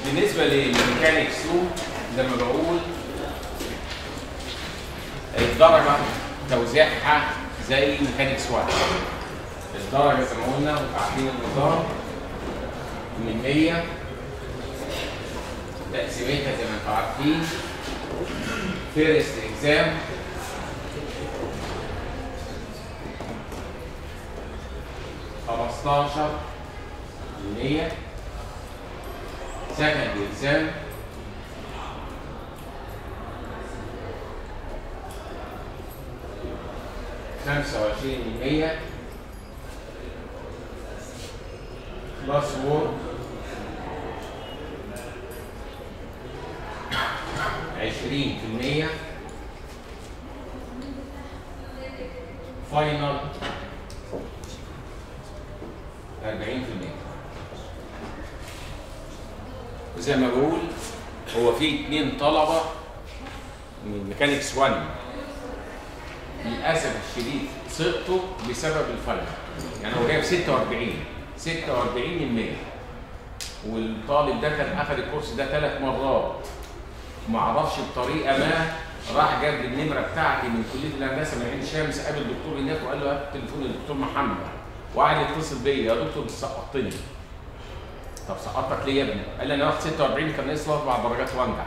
بالنسبه للميكانيكس 2 زي ما بقول الدرجه توزيعها زي ميكانيكس 1 الدرجه زي ما قلنا عارفين النظام من 100 تقسيمتها زي ما انتم عارفين فيرست اكزام خمستاشر مية سكند اكزام خمسة وعشرين من مية بلس وورد عشرين في المية فاينل أربعين في المية وزي ما بقول هو في اتنين طلبة من ميكانيكس 1 للأسف الشديد سقطوا بسبب الفاينل يعني هو جايب 46 46 من 100 والطالب ده كان اخذ الكورس ده ثلاث مرات ما اعرفش بطريقه ما راح جاب لي النمره بتاعتي من كليه الهندسه من عين شمس قابل الدكتور هناك وقال له هات تليفون الدكتور محمد وقعد يتصل بيا يا دكتور سقطتني طب سقطتك ليه يا ابني؟ قال لي انا واخد 46 كان ناقص لي اربع درجات وانجح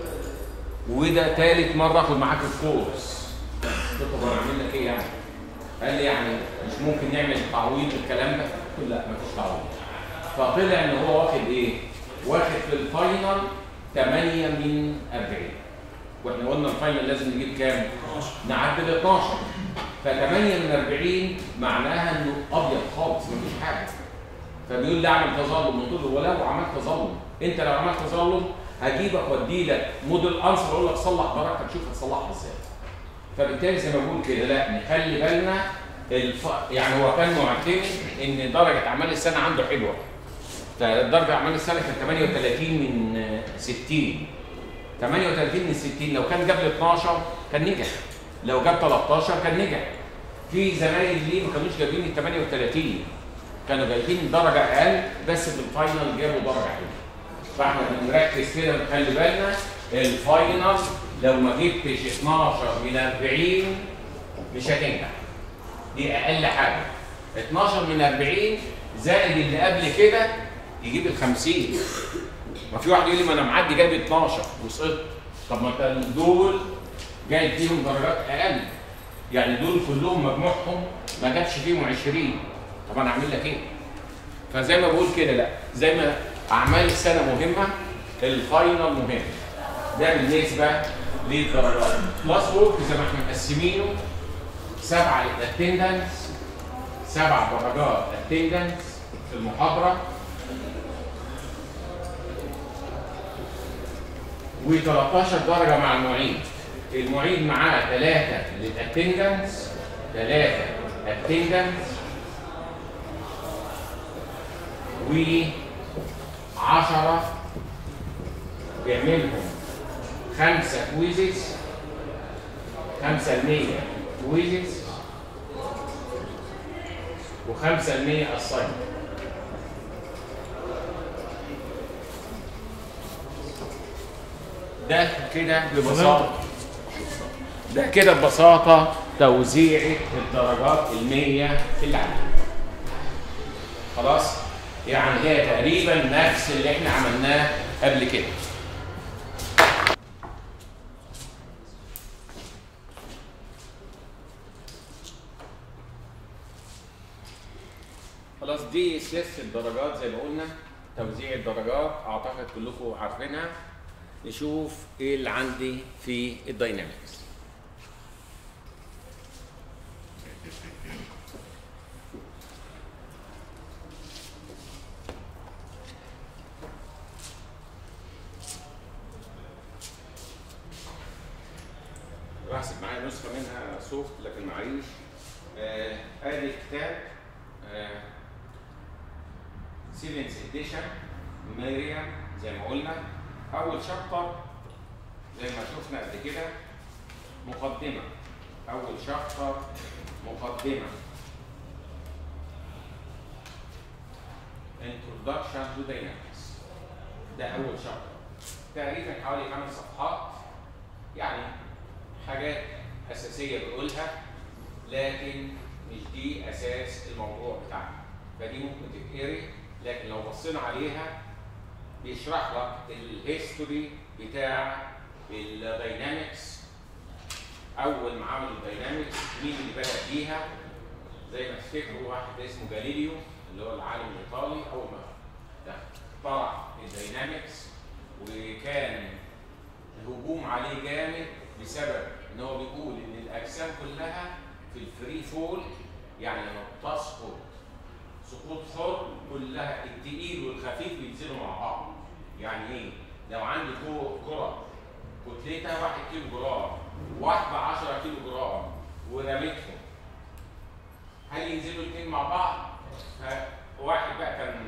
وده ثالث مره اخد معاك الكورس قلت له طب انا اعمل لك ايه يعني؟ قال لي يعني مش ممكن نعمل تعويض الكلام ده؟ قلت له لا مفيش تعويض فطلع ان هو واخد ايه؟ واخد في الفاينل 8 من 40 واحنا قلنا الفاينل لازم نجيب كام؟ نعدل 12 ف 8 من 40 معناها انه ابيض خالص مفيش حاجه فبيقول لي اعمل تظلم قلت له ولو عملت تظلم انت لو عملت تظلم هجيبك وادي لك موديل انسر اقول لك صلح براحتك شوف هتصلحها ازاي فبالتالي زي ما بقول كده لا نخلي بالنا الف... يعني هو كان معتمد ان درجه اعمال السنه عنده حلوه فدرجه اعمال السنه كانت 38 من 60 38 من 60 لو كان جاب لي 12 كان نجح لو جاب 13 كان نجح في زمايل ليه ما كانوش جايبين ال 38 كانوا جايبين درجه اقل بس في الفاينل جابوا درجه حلوه فاحنا بنركز كده ونخلي بالنا الفاينل لو ما جبتش 12 من 40 مش هتنجح دي اقل حاجه 12 من 40 زائد اللي قبل كده يجيب ال 50 ما في واحد يقول لي ما انا معدي جايب 12 وسقطت طب ما انت دول جايب فيهم درجات اقل يعني دول كلهم مجموعهم ما جابش فيهم 20 طب انا اعمل لك ايه؟ فزي ما بقول كده لا زي ما اعمال السنه مهمه الفاينل مهم ده بالنسبه للدرجات بلس وورك زي ما احنا مقسمينه سبعه للاتندنس سبع درجات اتندنس في المحاضره و13 درجه مع المعيد المعيد معاه ثلاثه للاتندنس ثلاثه اتندنس و10 بيعملهم خمسة كويزز خمسة المية كويزز وخمسة المية الصيد ده كده ببساطة ده كده ببساطة توزيع الدرجات المية في العالم خلاص يعني هي تقريبا نفس اللي احنا عملناه قبل كده خلاص دي سياسه الدرجات زي ما قلنا توزيع الدرجات اعتقد كلكم عارفينها نشوف ايه اللي عندي في الداينامكس بحسب معايا نسخه منها سوفت لكن معيش آه، ادي كتاب سيفنس اديشن مريم زي ما قلنا اول شابتر زي ما شفنا قبل كده مقدمه اول شابتر مقدمه introduction to dynamics ده اول شابتر تقريبا حوالي خمس صفحات يعني حاجات اساسيه بيقولها لكن مش دي اساس الموضوع بتاعنا فدي ممكن تتقري لكن لو بصينا عليها بيشرح لك الهيستوري بتاع الداينامكس اول ما عملوا الداينامكس مين اللي بدا بيها زي ما تفتكروا واحد اسمه جاليليو اللي هو العالم الايطالي اول ما ده طلع الداينامكس وكان الهجوم عليه جامد بسبب ان هو بيقول ان الاجسام كلها في الفري فول يعني لما بتسقط سقوط حر كلها التقيل والخفيف بينزلوا مع بعض يعني ايه لو عندي كو- كره كتلتها 1 كيلو جرام واحده 10 كيلو جرام ورميتهم هل ينزلوا الاثنين مع بعض؟ فواحد بقى كان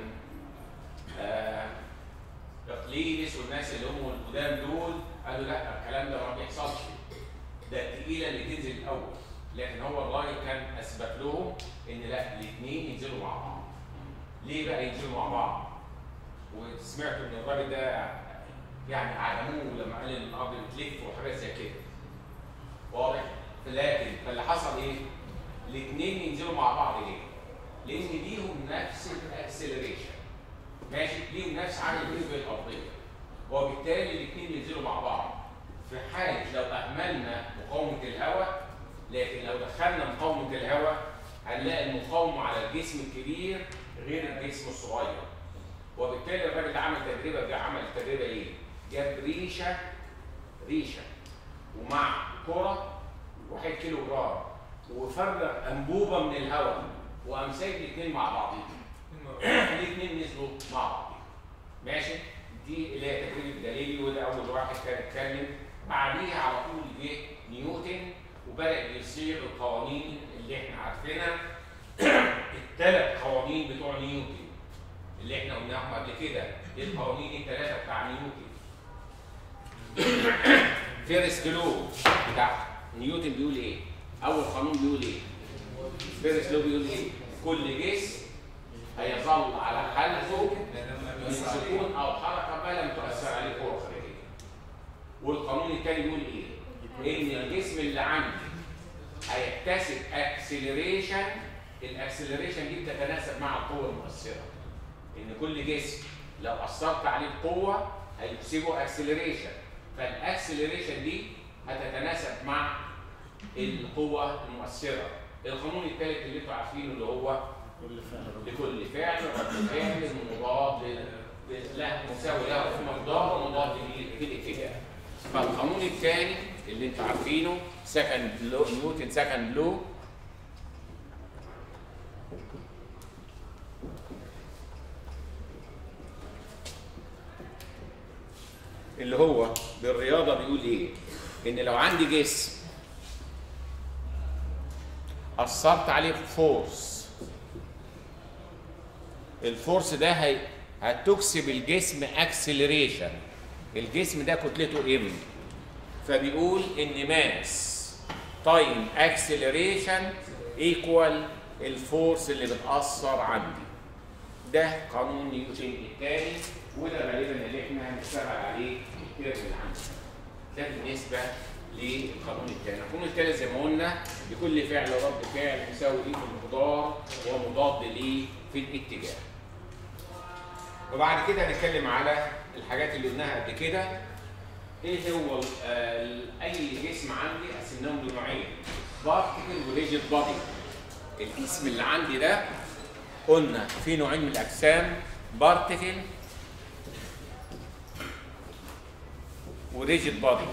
آه اقليدس والناس اللي هم القدام دول قالوا لا الكلام ده ما بيحصلش ده التقيله اللي تنزل الاول لكن هو الراجل كان اثبت لهم ان لا الاثنين ينزلوا مع بعض ليه بقى ينزلوا مع بعض؟ وسمعتوا ان الراجل ده يعني عدموه لما قال ان الارض بتلف وحاجات زي كده واضح؟ لكن فاللي حصل ايه؟ الاثنين ينزلوا مع بعض ليه؟ لان ليهم نفس الاكسلريشن ماشي ليهم نفس عامل النسبه الارضيه وبالتالي الاثنين ينزلوا مع بعض في حاله لو اهملنا مقاومه الهواء لكن لو دخلنا مقاومه الهواء هنلاقي المقاومه على الجسم الكبير غير الجسم الصغير وبالتالي الراجل ده عمل تجربه جه عمل تجربه ايه؟ جاب ريشه ريشه ومع كره واحد كيلو جرام وفرغ انبوبه من الهواء وقام سايب الاثنين مع بعضهم الاثنين نزلوا مع بعض ماشي دي اللي هي تجربه جاليليو وده اول واحد كان اتكلم بعديها على طول جه نيوتن وبدا يصير القوانين اللي احنا عارفينها الثلاث قوانين بتوع نيوتن اللي احنا قلناهم قبل كده ايه القوانين الثلاثه بتاع نيوتن فيرست لو بتاع نيوتن بيقول ايه؟ اول قانون بيقول ايه؟ فيرست لو بيقول ايه؟ كل جسم هيظل على حالته من سكون او حركه ما لم تؤثر عليه قوه خارجيه. والقانون الثاني بيقول ايه؟ ان الجسم اللي عندي هيكتسب اكسلريشن الاكسلريشن دي بتتناسب مع القوه المؤثره. ان كل جسم لو اثرت عليه بقوه هيكسبه اكسلريشن فالاكسلريشن دي هتتناسب مع القوه المؤثره. القانون الثالث اللي انتوا عارفينه اللي هو لكل فعل رد فعل مضاد له مساوي له في مقدار ومضاد ليه في الاتجاه. فالقانون الثاني اللي انتوا عارفينه سكند لو نيوتن سكند لو اللي هو بالرياضه بيقول ايه؟ ان لو عندي جسم اثرت عليه بفورس الفورس ده هي هتكسب الجسم اكسلريشن الجسم ده كتلته ام فبيقول ان ماس تايم اكسلريشن ايكوال الفورس اللي بتاثر عندي ده قانون نيوتن الثاني وده غالبا اللي احنا هنشتغل عليه الترم اللي عندنا ده بالنسبه للقانون الثاني، القانون الثالث زي ما قلنا لكل فعل رد فعل يساوي ليه في المقدار ومضاد ليه في الاتجاه. وبعد كده هنتكلم على الحاجات اللي قلناها قبل كده ايه هو آه اي جسم عندي قسمناهم لنوعين بارتيكل وريجيد بادي الجسم اللي عندي ده قلنا في نوعين من الاجسام بارتيكل وريجيد بادي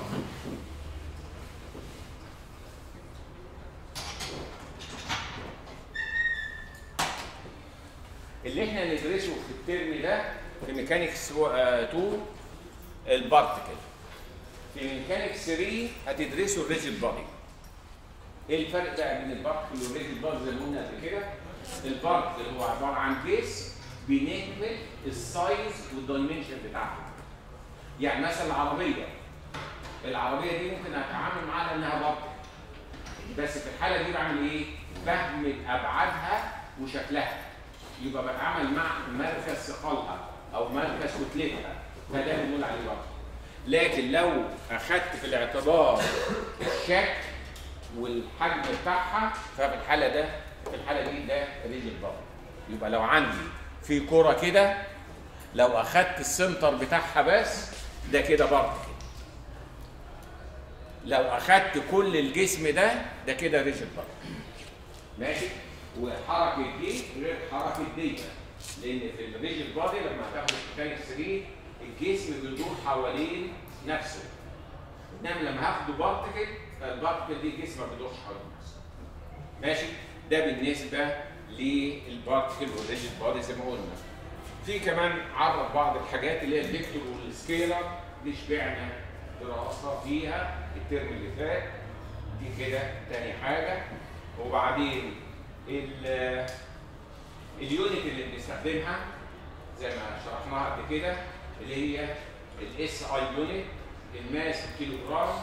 اللي احنا ندرسه في الترم ده في ميكانيكس 2 البارتيكل في ميكانيكس 3 هتدرسوا الريجيد بادي ايه الفرق بقى بين البارتيكل والريجيد بادي زي ما قلنا قبل كده البارتيكل هو عباره عن جسم بنهمل السايز والدايمنشن بتاعته يعني مثلا العربيه العربيه دي ممكن اتعامل معاها انها بارتيكل بس في الحاله دي بعمل ايه؟ بهمل ابعادها وشكلها يبقى بتعامل مع مركز ثقلها او مركز كتلتها فده بنقول عليه بارت لكن لو اخدت في الاعتبار الشكل والحجم بتاعها ففي الحاله ده في الحاله دي ده ريجل بارت يبقى لو عندي في كرة كده لو اخدت السنتر بتاعها بس ده كده بارت كده لو اخدت كل الجسم ده ده كده ريجل بارت ماشي وحركه دي غير حركه دي لان في الريجل بادي لما هتاخد ميكانيك 3 الجسم بيدور حوالين نفسه انما لما هاخده بارتكل فالبارتكل دي الجسم ما بيدورش حوالين نفسه ماشي ده بالنسبه للبارتكل والريجل بادي زي ما قلنا في كمان عرف بعض الحاجات اللي هي الفيكتور والسكيلر دي شبعنا دراسه فيها الترم اللي فات دي كده تاني حاجه وبعدين ال- اليونت اللي بنستخدمها زي ما شرحناها قبل كده اللي هي الاس اي يونت الماس بالكيلو جرام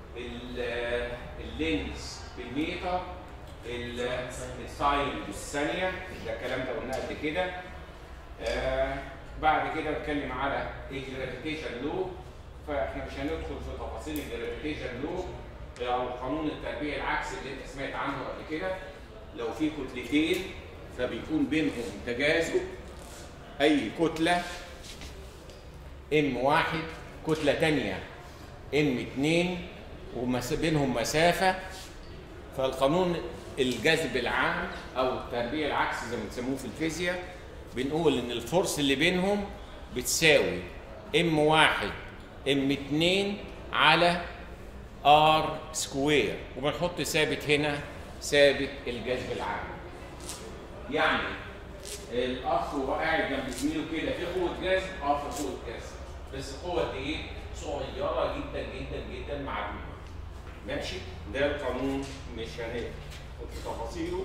ال- اللينس بالمتر ال- الساين بالثانيه ده الكلام ده قلناه قبل كده آه بعد كده نتكلم على الجرافيتيشن لو فاحنا مش هندخل في تفاصيل الجرافيتيشن لو او قانون التربيع العكسي اللي انت سمعت عنه قبل كده لو في كتلتين فبيكون بينهم تجاذب اي كتله ام واحد كتله تانية ام اتنين وبينهم مسافه فالقانون الجذب العام او التربيع العكسي زي ما بتسموه في الفيزياء بنقول ان الفورس اللي بينهم بتساوي ام واحد ام اتنين على ار سكوير وبنحط ثابت هنا ثابت الجذب العام يعني الاخ وهو قاعد جنب زميله كده في قوه جذب اه في قوه جذب بس القوه دي ايه صغيره جدا جدا جدا معدومه ماشي ده القانون مش هندخل في تفاصيله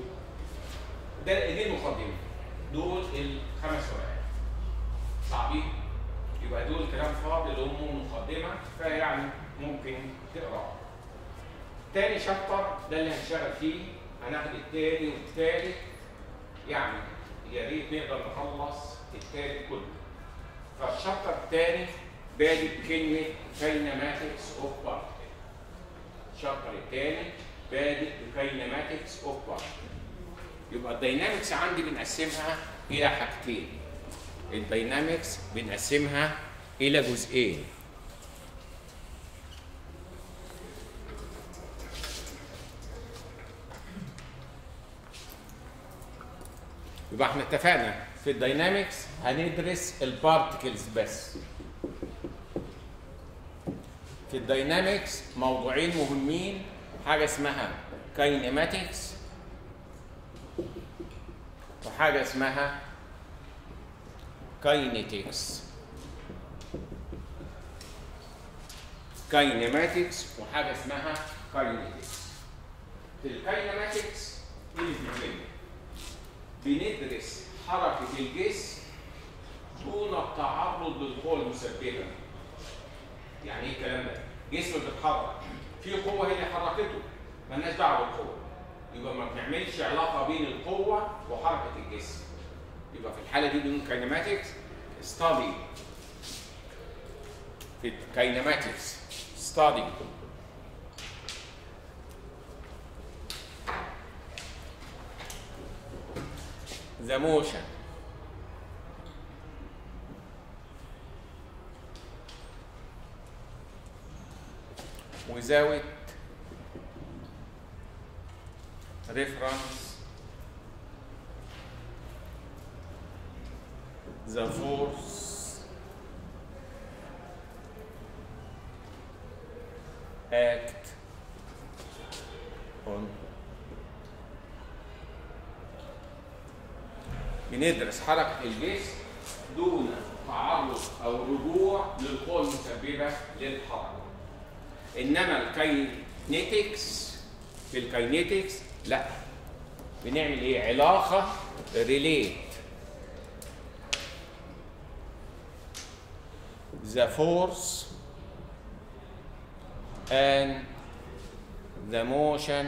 ده دي المقدمه دول الخمس ورقات صعبين يبقى دول كلام فاضي اللي هم مقدمه فيعني ممكن تقراه تاني شابتر ده اللي هنشتغل فيه هناخد التاني والتالت يعني يا ريت نقدر نخلص التالت كله فالشابتر التاني بادئ بكلمه كاينماتكس اوف بارتكل الشابتر التاني بادئ بكاينماتكس اوف بارتكل يبقى الداينامكس عندي بنقسمها الى حاجتين الداينامكس بنقسمها الى جزئين يبقى احنا اتفقنا في الداينامكس هندرس البارتكلز بس في الداينامكس موضوعين مهمين حاجه اسمها كاينماتكس وحاجه اسمها كاينيتكس كاينماتكس وحاجه اسمها كاينيتكس في الكاينماتكس ايه اللي بنعمله بندرس حركه الجسم دون التعرض للقوى المسببه يعني ايه الكلام ده جسم بيتحرك في قوه هي اللي حركته مالناش دعوه بالقوه يبقى ما بنعملش علاقه بين القوه وحركه الجسم يبقى في الحاله دي بنقول كاينماتكس ستادي في الكاينماتكس ستادي the motion without reference the force act on بندرس حركة الجسم دون تعرض أو رجوع للقوى المسببة للحركة. إنما الكاينيتكس في الكاينيتكس لا بنعمل إيه؟ علاقة ريليت the force and the motion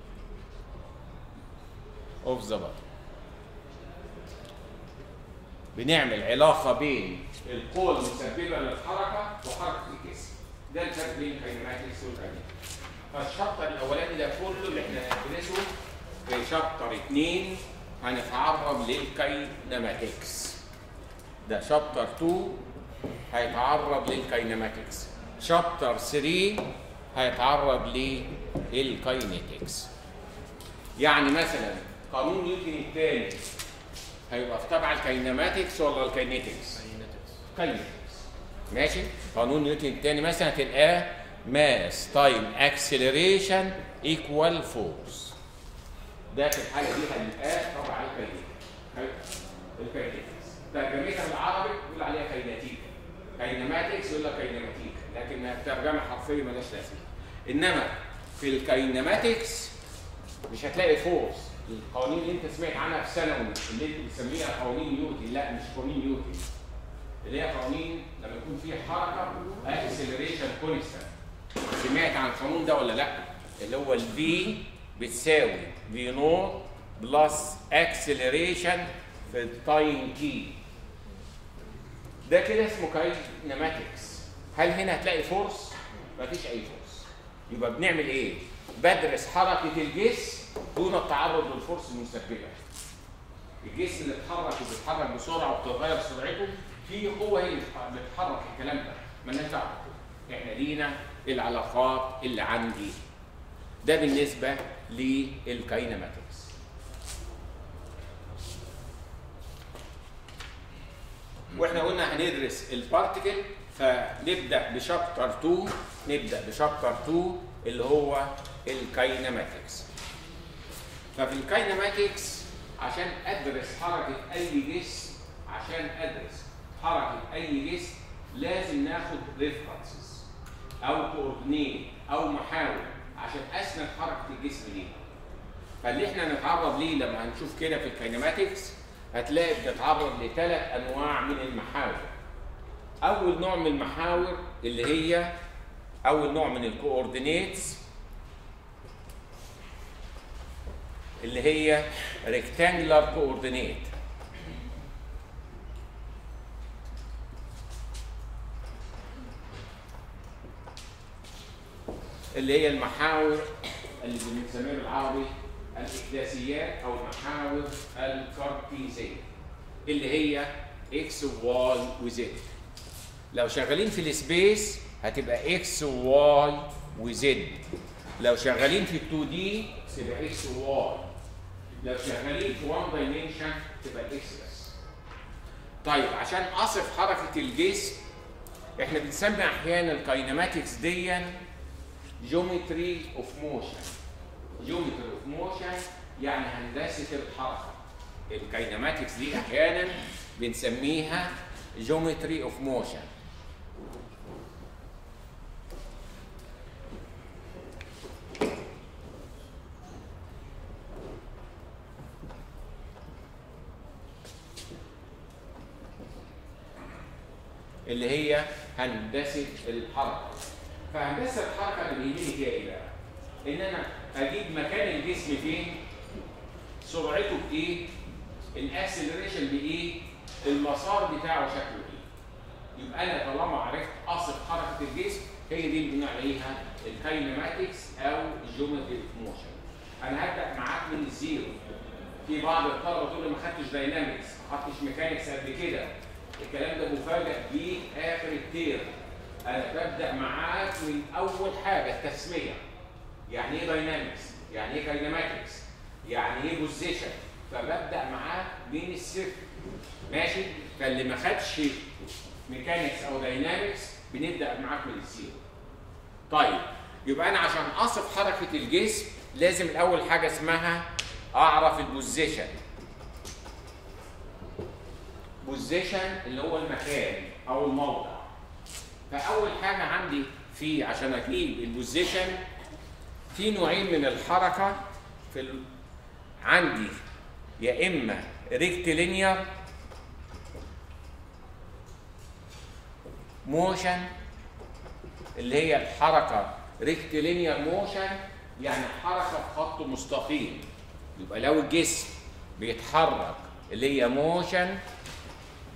of the body بنعمل علاقه بين القوه المسببه للحركه وحركه الجسم ده الفرق بين الكاينماتكس والكاينيتكس فالشابتر الاولاني ده كله اللي احنا هندرسه في شابتر 2 هنتعرض للكاينماتكس ده شابتر 2 هيتعرض للكاينماتكس شابتر 3 هيتعرض للكاينيتكس يعني مثلا قانون نيوتن الثاني هيبقى تبع الكاينماتكس ولا الكاينيتكس؟ كاينيتكس ماشي قانون نيوتن الثاني مثلا هتلقاه ماس تايم اكسلريشن ايكوال فورس ده في الحاله دي هنلقاه تبع الكاينيتكس الكاينيتكس ترجمتها بالعربي يقول عليها كايناتيك كاينماتكس يقول لك كاينماتيك لكن الترجمه حرفيه مالهاش لازمه انما في الكاينماتكس مش هتلاقي فورس القوانين اللي انت سمعت عنها في ثانوي اللي انت بتسميها قوانين نيوتن لا مش قوانين نيوتن اللي هي قوانين لما يكون في حركه اكسلريشن كونستانت سمعت عن القانون ده ولا لا اللي هو الفي بتساوي في نوت بلس اكسلريشن في التايم تي ده كده اسمه كاينماتكس هل هنا هتلاقي فورس مفيش اي فورس يبقى بنعمل ايه بدرس حركه الجسم دون التعرض للفرص المسببه الجسم اللي اتحرك وبيتحرك بسرعه وبتتغير سرعته في قوه هي اللي بتحرك الكلام ده مالناش دعوه احنا لينا العلاقات اللي عندي ده بالنسبه للكاينماتكس واحنا قلنا هندرس البارتيكل فنبدا بشابتر 2 نبدا بشابتر 2 اللي هو الكاينماتكس ففي الكاينماتكس عشان ادرس حركه اي جسم عشان ادرس حركه اي جسم لازم ناخد ريفرنسز او كوردينيت او محاور عشان اسند حركه الجسم دي فاللي احنا نتعرض ليه لما هنشوف كده في الكاينماتكس هتلاقي بنتعرض لثلاث انواع من المحاور اول نوع من المحاور اللي هي اول نوع من الكوردينيتس اللي هي rectangular coordinate اللي هي المحاور اللي بنسميها بالعربي الاحداثيات او المحاور الكارتيزيه اللي هي اكس وواي وزد لو شغالين في السبيس هتبقى اكس وواي وزد لو شغالين في ال 2 دي تبقى اكس وواي لو شغالين في 1 دايمنشن تبقى اكس بس طيب عشان اصف حركه الجسم احنا بنسمي احيانا الكاينماتكس دي جيومتري اوف موشن جيومتري اوف موشن يعني هندسه الحركه الكاينماتكس دي احيانا بنسميها جيومتري اوف موشن اللي هي هندسه الحركه فهندسه الحركه اللي بيهمني فيها ايه بقى؟ ان انا اجيب مكان الجسم فين سرعته بايه الاكسلريشن بايه المسار بتاعه شكله ايه يبقى انا طالما عرفت اصف حركه الجسم هي دي اللي بنقول عليها الكاينماتكس او الجيومتري موشن انا هبدا معاك من الزيرو في بعض الطلبه تقول لي ما خدتش داينامكس ما خدتش ميكانكس قبل كده الكلام ده مفاجئ بيه اخر التيرم انا ببدا معاك من اول حاجه التسميه يعني ايه داينامكس يعني ايه كاينماتكس يعني ايه بوزيشن فببدا معاك من الصفر ماشي فاللي ما خدش ميكانكس او داينامكس بنبدا معاك من الزيرو طيب يبقى انا عشان اصف حركه الجسم لازم الاول حاجه اسمها اعرف البوزيشن بوزيشن اللي هو المكان او الموضع فاول حاجه عندي في عشان اجيب البوزيشن في نوعين من الحركه في ال... عندي يا اما ريكتيلينير موشن اللي هي الحركه ريكتيلينير موشن يعني حركه في خط مستقيم يبقى لو الجسم بيتحرك اللي هي موشن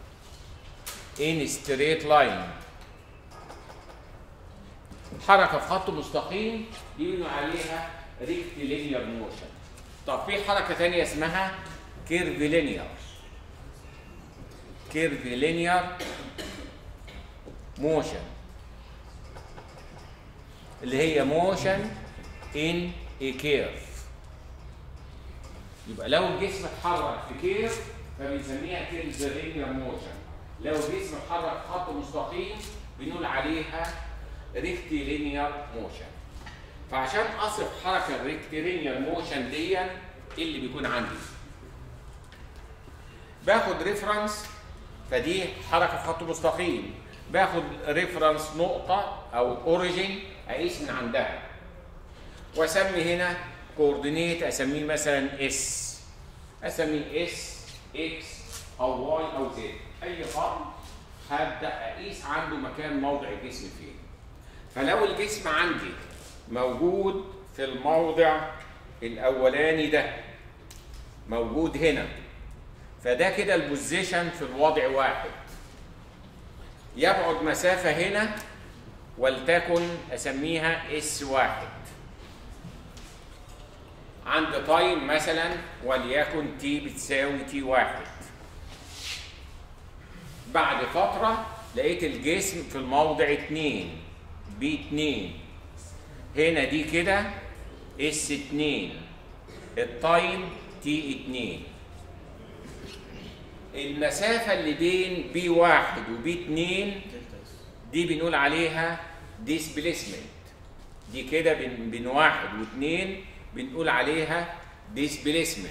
in straight line حركه في خط مستقيم دي بنقول عليها rectilinear motion طب في حركه ثانيه اسمها curvilinear curvilinear motion اللي هي motion in a curve يبقى لو الجسم اتحرك في كيرف فبنسميها curvilinear motion لو الجسم اتحرك في خط مستقيم بنقول عليها rectilinear motion فعشان اصف حركه الريكتيلينير موشن دي ايه اللي بيكون عندي باخد ريفرنس فدي حركه في خط مستقيم باخد ريفرنس نقطه او اوريجين اقيس من عندها واسمي هنا كوردينيت اسميه مثلا اس اسميه اس اكس او واي او زد اي خط هبدا اقيس عنده مكان موضع الجسم فين فلو الجسم عندي موجود في الموضع الاولاني ده موجود هنا فده كده البوزيشن في الوضع واحد يبعد مسافة هنا ولتكن أسميها اس واحد عند تايم مثلا وليكن تي بتساوي تي واحد بعد فترة لقيت الجسم في الموضع اتنين بي اتنين هنا دي كده اس اتنين التايم تي اتنين المسافة اللي بين بي واحد وبي اتنين دي بنقول عليها ديسبليسمنت دي كده بين بين واحد واثنين بنقول عليها ديسبليسمنت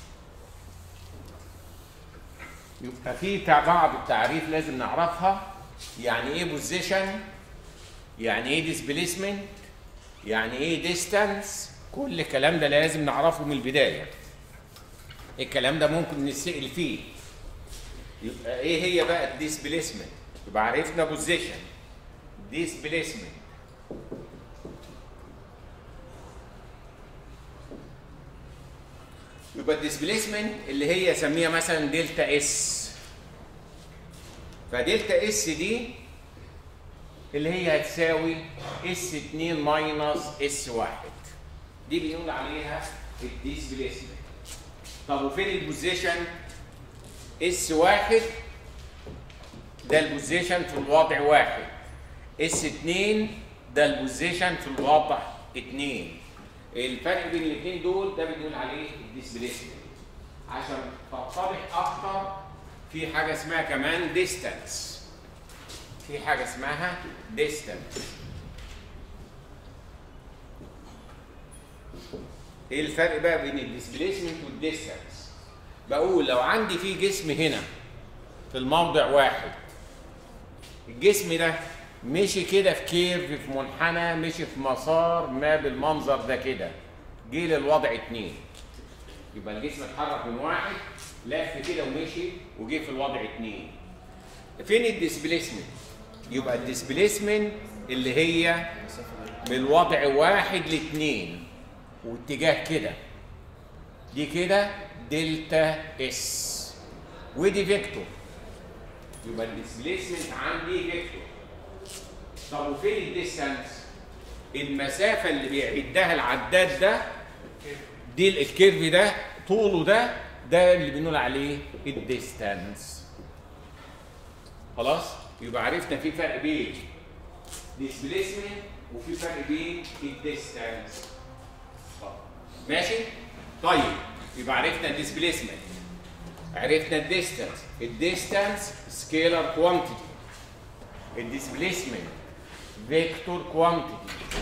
يبقى في تع- بعض التعريف لازم نعرفها يعني ايه بوزيشن يعني ايه ديسبليسمنت يعني ايه ديستانس كل الكلام ده لازم نعرفه من البدايه الكلام ده ممكن نسأل فيه يبقى ايه هي بقى الديسبليسمنت يبقى عرفنا بوزيشن ديسبليسمنت يبقى الديسبليسمنت اللي هي سميها مثلا دلتا اس فدلتا اس دي اللي هي هتساوي اس 2 ماينس اس 1 دي بنقول عليها الديسبليسمنت طب وفين البوزيشن اس 1 ده البوزيشن في الوضع واحد اس 2 ده البوزيشن في الوضع 2 الفرق بين الاثنين دول ده بنقول عليه الديسبليسمنت عشان تتضح اكتر في حاجه اسمها كمان ديستانس في حاجه اسمها ديستانس ايه الفرق بقى بين الديسبليسمنت والديستانس بقول لو عندي في جسم هنا في الموضع واحد الجسم ده مشي كده في كيرف في منحنى مشي في مسار ما بالمنظر ده كده جه للوضع اتنين يبقى الجسم اتحرك من واحد لف كده ومشي وجه في الوضع اتنين فين الديسبليسمنت يبقى الديسبليسمنت اللي هي من الوضع واحد لاتنين واتجاه كده دي كده دلتا اس ودي فيكتور يبقى الديسبليسمنت عندي فيكتور طب وفين الديستانس المسافه اللي بيعدها العداد ده دي الكيرف ده طوله ده ده اللي بنقول عليه الديستانس خلاص يبقى عرفنا في فرق بين ديسبليسمنت وفي فرق بين الديستانس ماشي طيب يبقى عرفنا الديسبليسمنت عرفنا الديستانس الديستانس سكيلر كوانتيتي الديسبليسمنت فيكتور كوانتيتي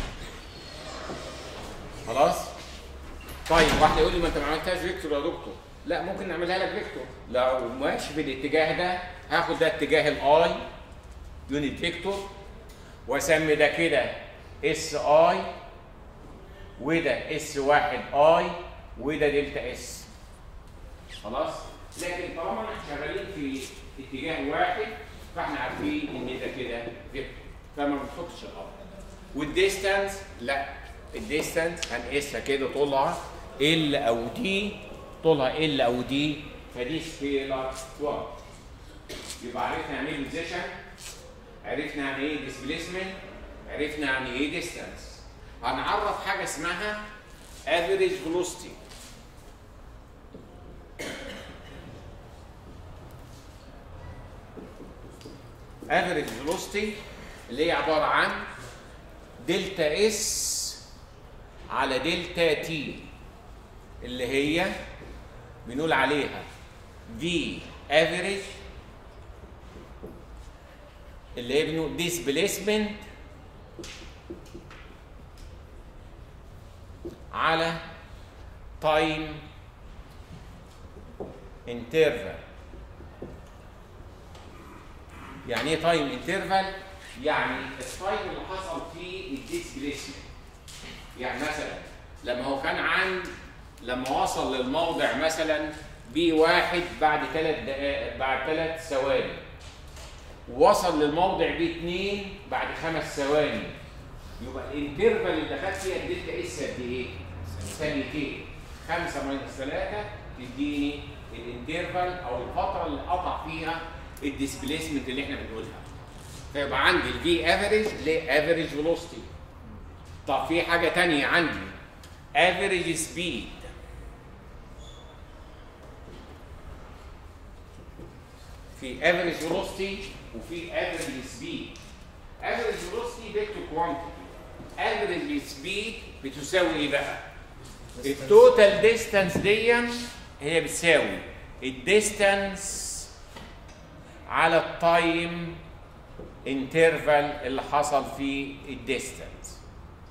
خلاص طيب واحد يقول لي ما انت ما عملتهاش فيكتور يا دكتور لا ممكن نعملها لك فيكتور لو ماشي في الاتجاه ده هاخد ده اتجاه الاي يونت فيكتور واسمي ده كده اس اي وده اس واحد اي وده دلتا اس خلاص لكن طالما احنا شغالين في اتجاه واحد فاحنا عارفين ان ده كده فيكتور فما بنحطش الارض والديستانس لا الديستانس هنقيسها كده طولها ال او دي طولها ال او دي فدي سكيلر 1 يبقى عرفنا يعني ايه بوزيشن عرفنا يعني ايه ديسبيسمنت عرفنا يعني ايه ديستانس هنعرف حاجه اسمها افريج فيلوسيتي افريج فيلوسيتي اللي هي عباره عن دلتا اس على دلتا تي اللي هي بنقول عليها في افريج اللي هي بنقول ديسبيسمنت على تايم انترفال يعني ايه تايم انترفال يعني التايم اللي حصل فيه الديسبيسمنت يعني مثلا لما هو كان عن لما وصل للموضع مثلا بي واحد بعد ثلاث دقائق بعد ثلاث ثواني وصل للموضع بي اثنين بعد خمس ثواني يبقى الانترفال اللي خد فيها الدلتا اس قد ايه؟ ثانيتين خمسه ماينس ثلاثه تديني الانترفال او الفتره اللي قطع فيها الديسبيسمنت اللي احنا بنقولها فيبقى عندي الفي افريج اللي هي افريج فيلوسيتي طب في حاجه ثانيه عندي افريج سبيد في افريج فيلوسيتي وفي افريج سبيد افريج فيلوسيتي فيكتور كوانتيتي افريج سبيد بتساوي ايه بقى التوتال ديستانس دي هي بتساوي الديستانس على التايم انترفال اللي حصل فيه الديستانس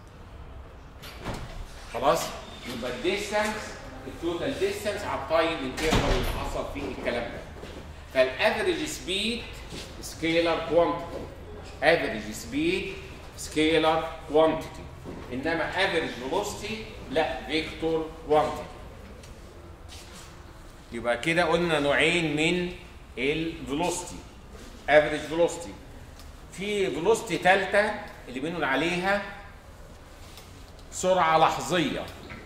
خلاص يبقى الديستانس التوتال ديستانس على التايم انترفال اللي حصل فيه الكلام ده فالافريج سبيد سكيلر كوانتيتي افريج سبيد سكيلر كوانتيتي انما افريج فيلوسيتي لا فيكتور كوانتيتي يبقى كده قلنا نوعين من الفيلوسيتي افريج فيلوسيتي في فيلوسيتي ثالثه اللي بنقول عليها سرعه لحظيه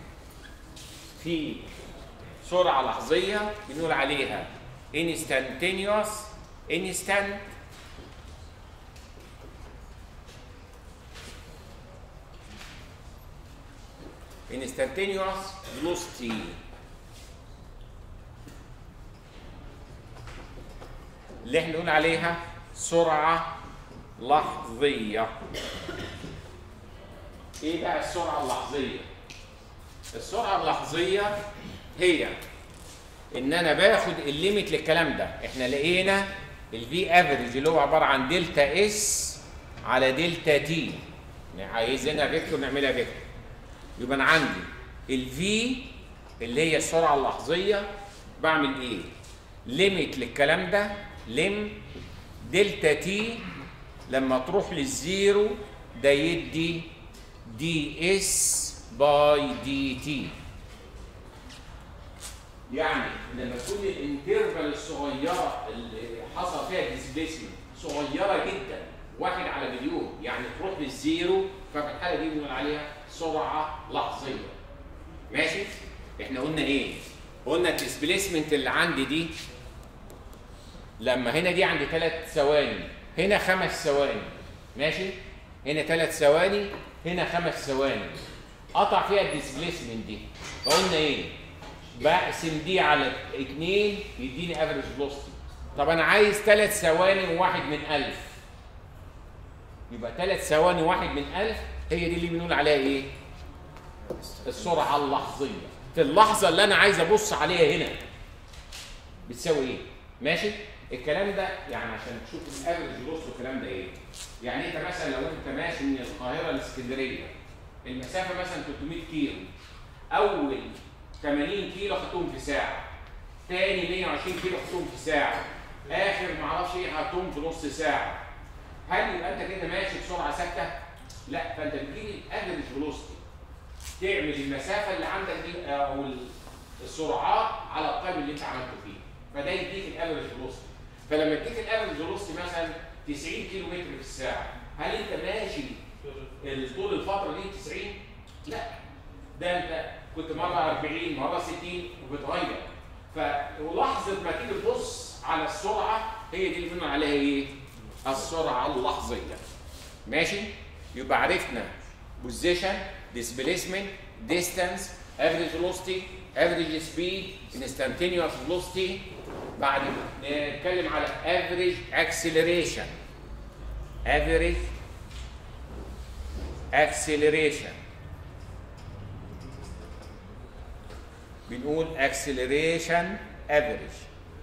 في سرعه لحظيه بنقول عليها instantaneous instant instantaneous velocity اللي احنا نقول عليها سرعة لحظية ايه بقى السرعة اللحظية السرعة اللحظية هي ان انا باخد الليميت للكلام ده احنا لقينا الفي افريج اللي هو عبارة عن دلتا اس على دلتا تي عايزينها فيكتور نعملها فيكتور يبقى انا عندي الفي اللي هي السرعة اللحظية بعمل ايه ليميت للكلام ده لم دلتا تي لما تروح للزيرو ده يدي دي اس باي دي تي يعني لما تكون الانترفال الصغيره اللي حصل فيها ديسبيسمنت صغيره جدا واحد على مليون يعني تروح للزيرو ففي الحاله دي بنقول عليها سرعه لحظيه ماشي احنا قلنا ايه قلنا الديسبيسمنت اللي عندي دي لما هنا دي عندي ثلاث ثواني هنا خمس ثواني ماشي هنا ثلاث ثواني هنا خمس ثواني قطع فيها الديسبيسمنت دي فقلنا ايه بقسم دي على اثنين يديني افريج فيلوسيتي طب انا عايز ثلاث ثواني وواحد من ألف يبقى ثلاث ثواني واحد من ألف هي دي اللي بنقول عليها ايه السرعه اللحظيه في اللحظه اللي انا عايز ابص عليها هنا بتساوي ايه ماشي الكلام ده يعني عشان تشوف الافرج لوس والكلام ده ايه يعني انت مثلا لو انت ماشي من القاهره لاسكندريه المسافه مثلا 300 كيلو اول 80 كيلو خدتهم في ساعه تاني 120 كيلو خدتهم في ساعه اخر ما اعرفش ايه خدتهم في نص ساعه هل يبقى انت كده ماشي بسرعه ثابته لا فانت بتجيب الافرج فيلوسيتي تعمل المسافه اللي عندك دي او السرعات على القيم اللي انت عملته فيه فده يديك الافرج فيلوسيتي فلما اديك الافرج فيلوسيتي مثلا 90 كيلو متر في الساعه هل انت ماشي طول الفتره دي 90 لا ده انت كنت مره 40 مره 60 وبتغير فلحظه ما تيجي تبص على السرعه هي دي اللي بنقول عليها ايه السرعه اللحظيه ماشي يبقى عرفنا position displacement distance average velocity average speed instantaneous velocity بعد نتكلم على average acceleration average acceleration بنقول acceleration average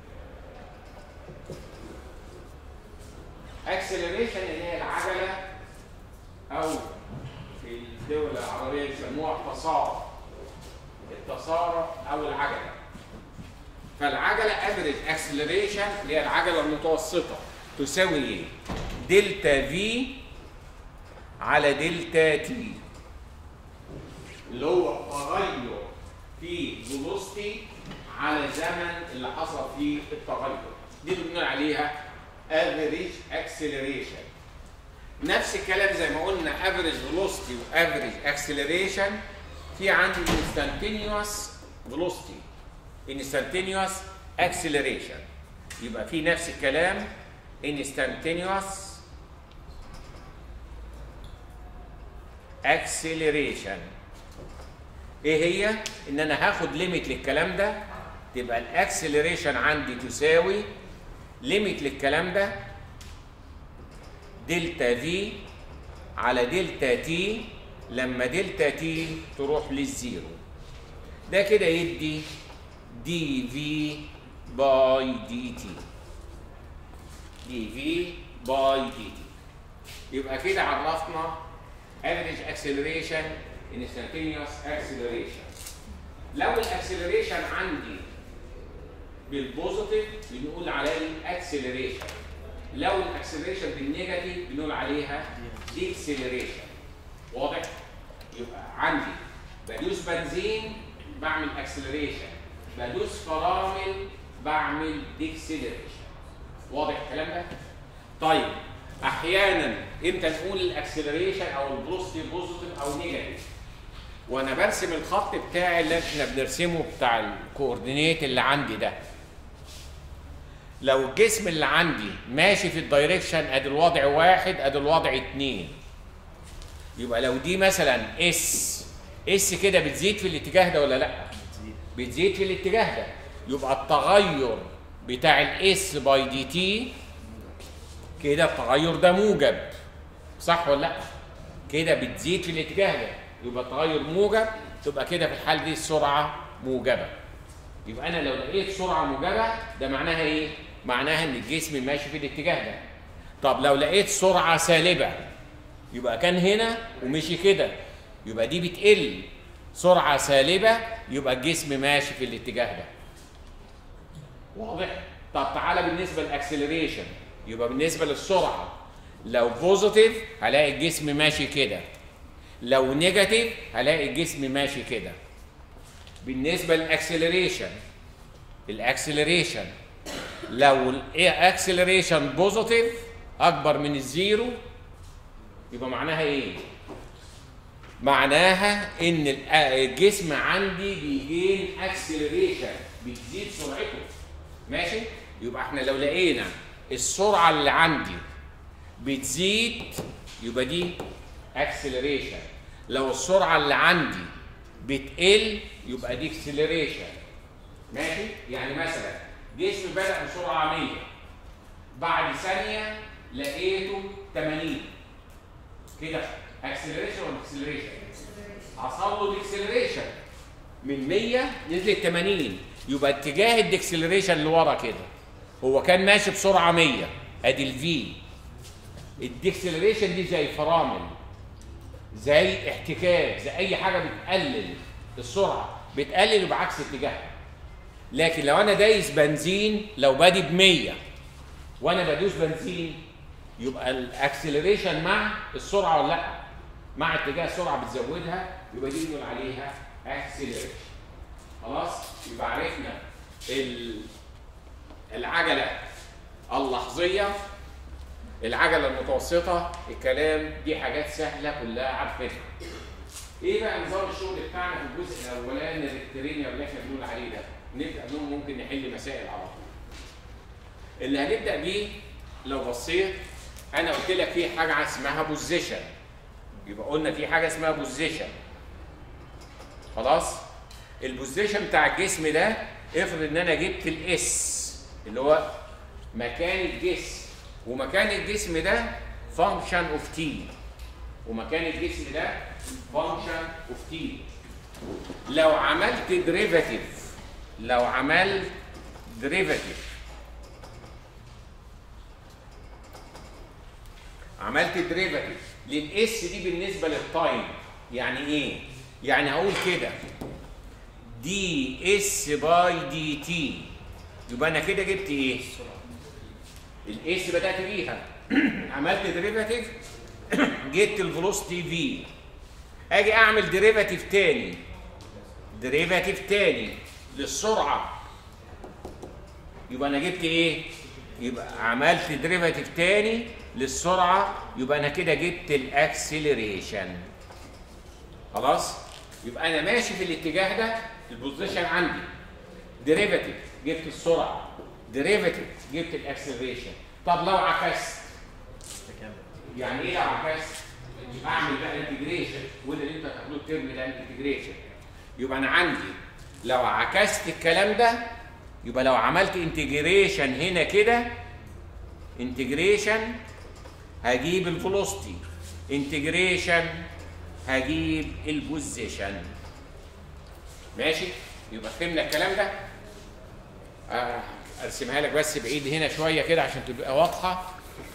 acceleration اللي هي العجلة أو في الدول العربية بيسموها التسارع التسارع أو العجلة فالعجلة average acceleration اللي هي العجلة المتوسطة تساوي ايه؟ دلتا في على دلتا تي اللي هو تغير في فيلوسيتي على زمن اللي حصل فيه التغير دي اللي بنقول عليها average acceleration نفس الكلام زي ما قلنا average velocity و average acceleration في عندي instantaneous velocity instantaneous acceleration يبقى في نفس الكلام instantaneous acceleration ايه هي ان انا هاخد ليميت للكلام ده تبقى الاكسلريشن عندي تساوي ليميت للكلام ده دلتا في على دلتا تي لما دلتا تي تروح للزيرو ده كده يدي دي في باي دي تي دي في باي دي تي يبقى كده عرفنا average acceleration instantaneous acceleration لو الاكسلريشن عندي بالبوزيتيف بنقول عليه اكسلريشن لو الاكسلريشن بالنيجاتيف بنقول عليها ديكسلريشن واضح يبقى عندي بدوس بنزين بعمل اكسلريشن بدوس فرامل بعمل ديكسلريشن واضح الكلام ده طيب احيانا امتى نقول الاكسلريشن او البوزيتيف بوزيتيف او نيجاتيف وانا برسم الخط بتاعي اللي احنا بنرسمه بتاع الكوردينيت اللي عندي ده لو الجسم اللي عندي ماشي في الدايركشن ادي الوضع واحد ادي الوضع اتنين يبقى لو دي مثلا اس اس كده بتزيد في الاتجاه ده ولا لا بتزيد في الاتجاه ده يبقى التغير بتاع الاس باي دي تي كده التغير ده موجب صح ولا لا كده بتزيد في الاتجاه ده يبقى التغير موجب تبقى كده في الحال دي السرعه موجبه يبقى انا لو لقيت سرعه موجبه ده معناها ايه معناها ان الجسم ماشي في الاتجاه ده طب لو لقيت سرعه سالبه يبقى كان هنا ومشي كده يبقى دي بتقل سرعه سالبه يبقى الجسم ماشي في الاتجاه ده واضح طب تعالى بالنسبه للاكسلريشن يبقى بالنسبه للسرعه لو بوزيتيف هلاقي الجسم ماشي كده لو نيجاتيف هلاقي الجسم ماشي كده بالنسبه للاكسلريشن الاكسلريشن لو الاكسلريشن بوزيتيف اكبر من الزيرو يبقى معناها ايه معناها ان الجسم عندي بيجين اكسلريشن بتزيد سرعته ماشي يبقى احنا لو لقينا السرعه اللي عندي بتزيد يبقى دي اكسلريشن لو السرعه اللي عندي بتقل يبقى دي اكسلريشن ماشي يعني مثلا جسم بدا بسرعه 100 بعد ثانيه لقيته 80 كده اكسلريشن ولا اكسلريشن حصل له ديكسلريشن من 100 نزلت 80 يبقى اتجاه الديكسلريشن لورا كده هو كان ماشي بسرعه 100 ادي الفي الديكسلريشن دي زي فرامل زي احتكاك زي اي حاجه بتقلل السرعه بتقلل بعكس اتجاهها لكن لو انا دايس بنزين لو بادي ب 100 وانا بدوس بنزين يبقى الاكسلريشن مع السرعه ولا لا مع اتجاه السرعه بتزودها يبقى دي بنقول عليها اكسلريشن خلاص يبقى عرفنا العجله اللحظيه العجله المتوسطه الكلام دي حاجات سهله كلها عارفينها ايه بقى نظام الشغل بتاعنا في الجزء الاولاني الريكترينيا اللي احنا بنقول عليه ده نبدا منه ممكن نحل مسائل على طول اللي هنبدا بيه لو بصيت انا قلت لك في حاجه اسمها بوزيشن يبقى قلنا في حاجه اسمها بوزيشن خلاص البوزيشن بتاع الجسم ده افرض ان انا جبت الاس اللي هو مكان الجسم ومكان الجسم ده فانكشن اوف تي ومكان الجسم ده فانكشن اوف تي لو عملت ديريفاتيف لو عملت ديريفاتيف عملت ديريفاتيف للاس دي بالنسبه للتايم يعني ايه يعني هقول كده دي اس باي دي تي يبقى انا كده جبت ايه الاس بدات بيها عملت ديريفاتيف جبت الفيلوسيتي في اجي اعمل ديريفاتيف تاني ديريفاتيف تاني للسرعه يبقى انا جبت ايه يبقى عملت ديريفاتيف تاني للسرعه يبقى انا كده جبت الاكسلريشن خلاص يبقى انا ماشي في الاتجاه ده البوزيشن عندي ديريفاتيف جبت السرعه ديريفاتيف جبت الاكسلريشن طب لو عكست يعني ايه لو عكست اعمل بقى انتجريشن وده اللي انت هتاخده الترم ده انتجريشن يبقى انا عندي لو عكست الكلام ده يبقى لو عملت انتجريشن هنا كده انتجريشن هجيب الفلوستي انتجريشن هجيب البوزيشن ماشي يبقى فهمنا الكلام ده آه، ارسمها لك بس بعيد هنا شويه كده عشان تبقى واضحه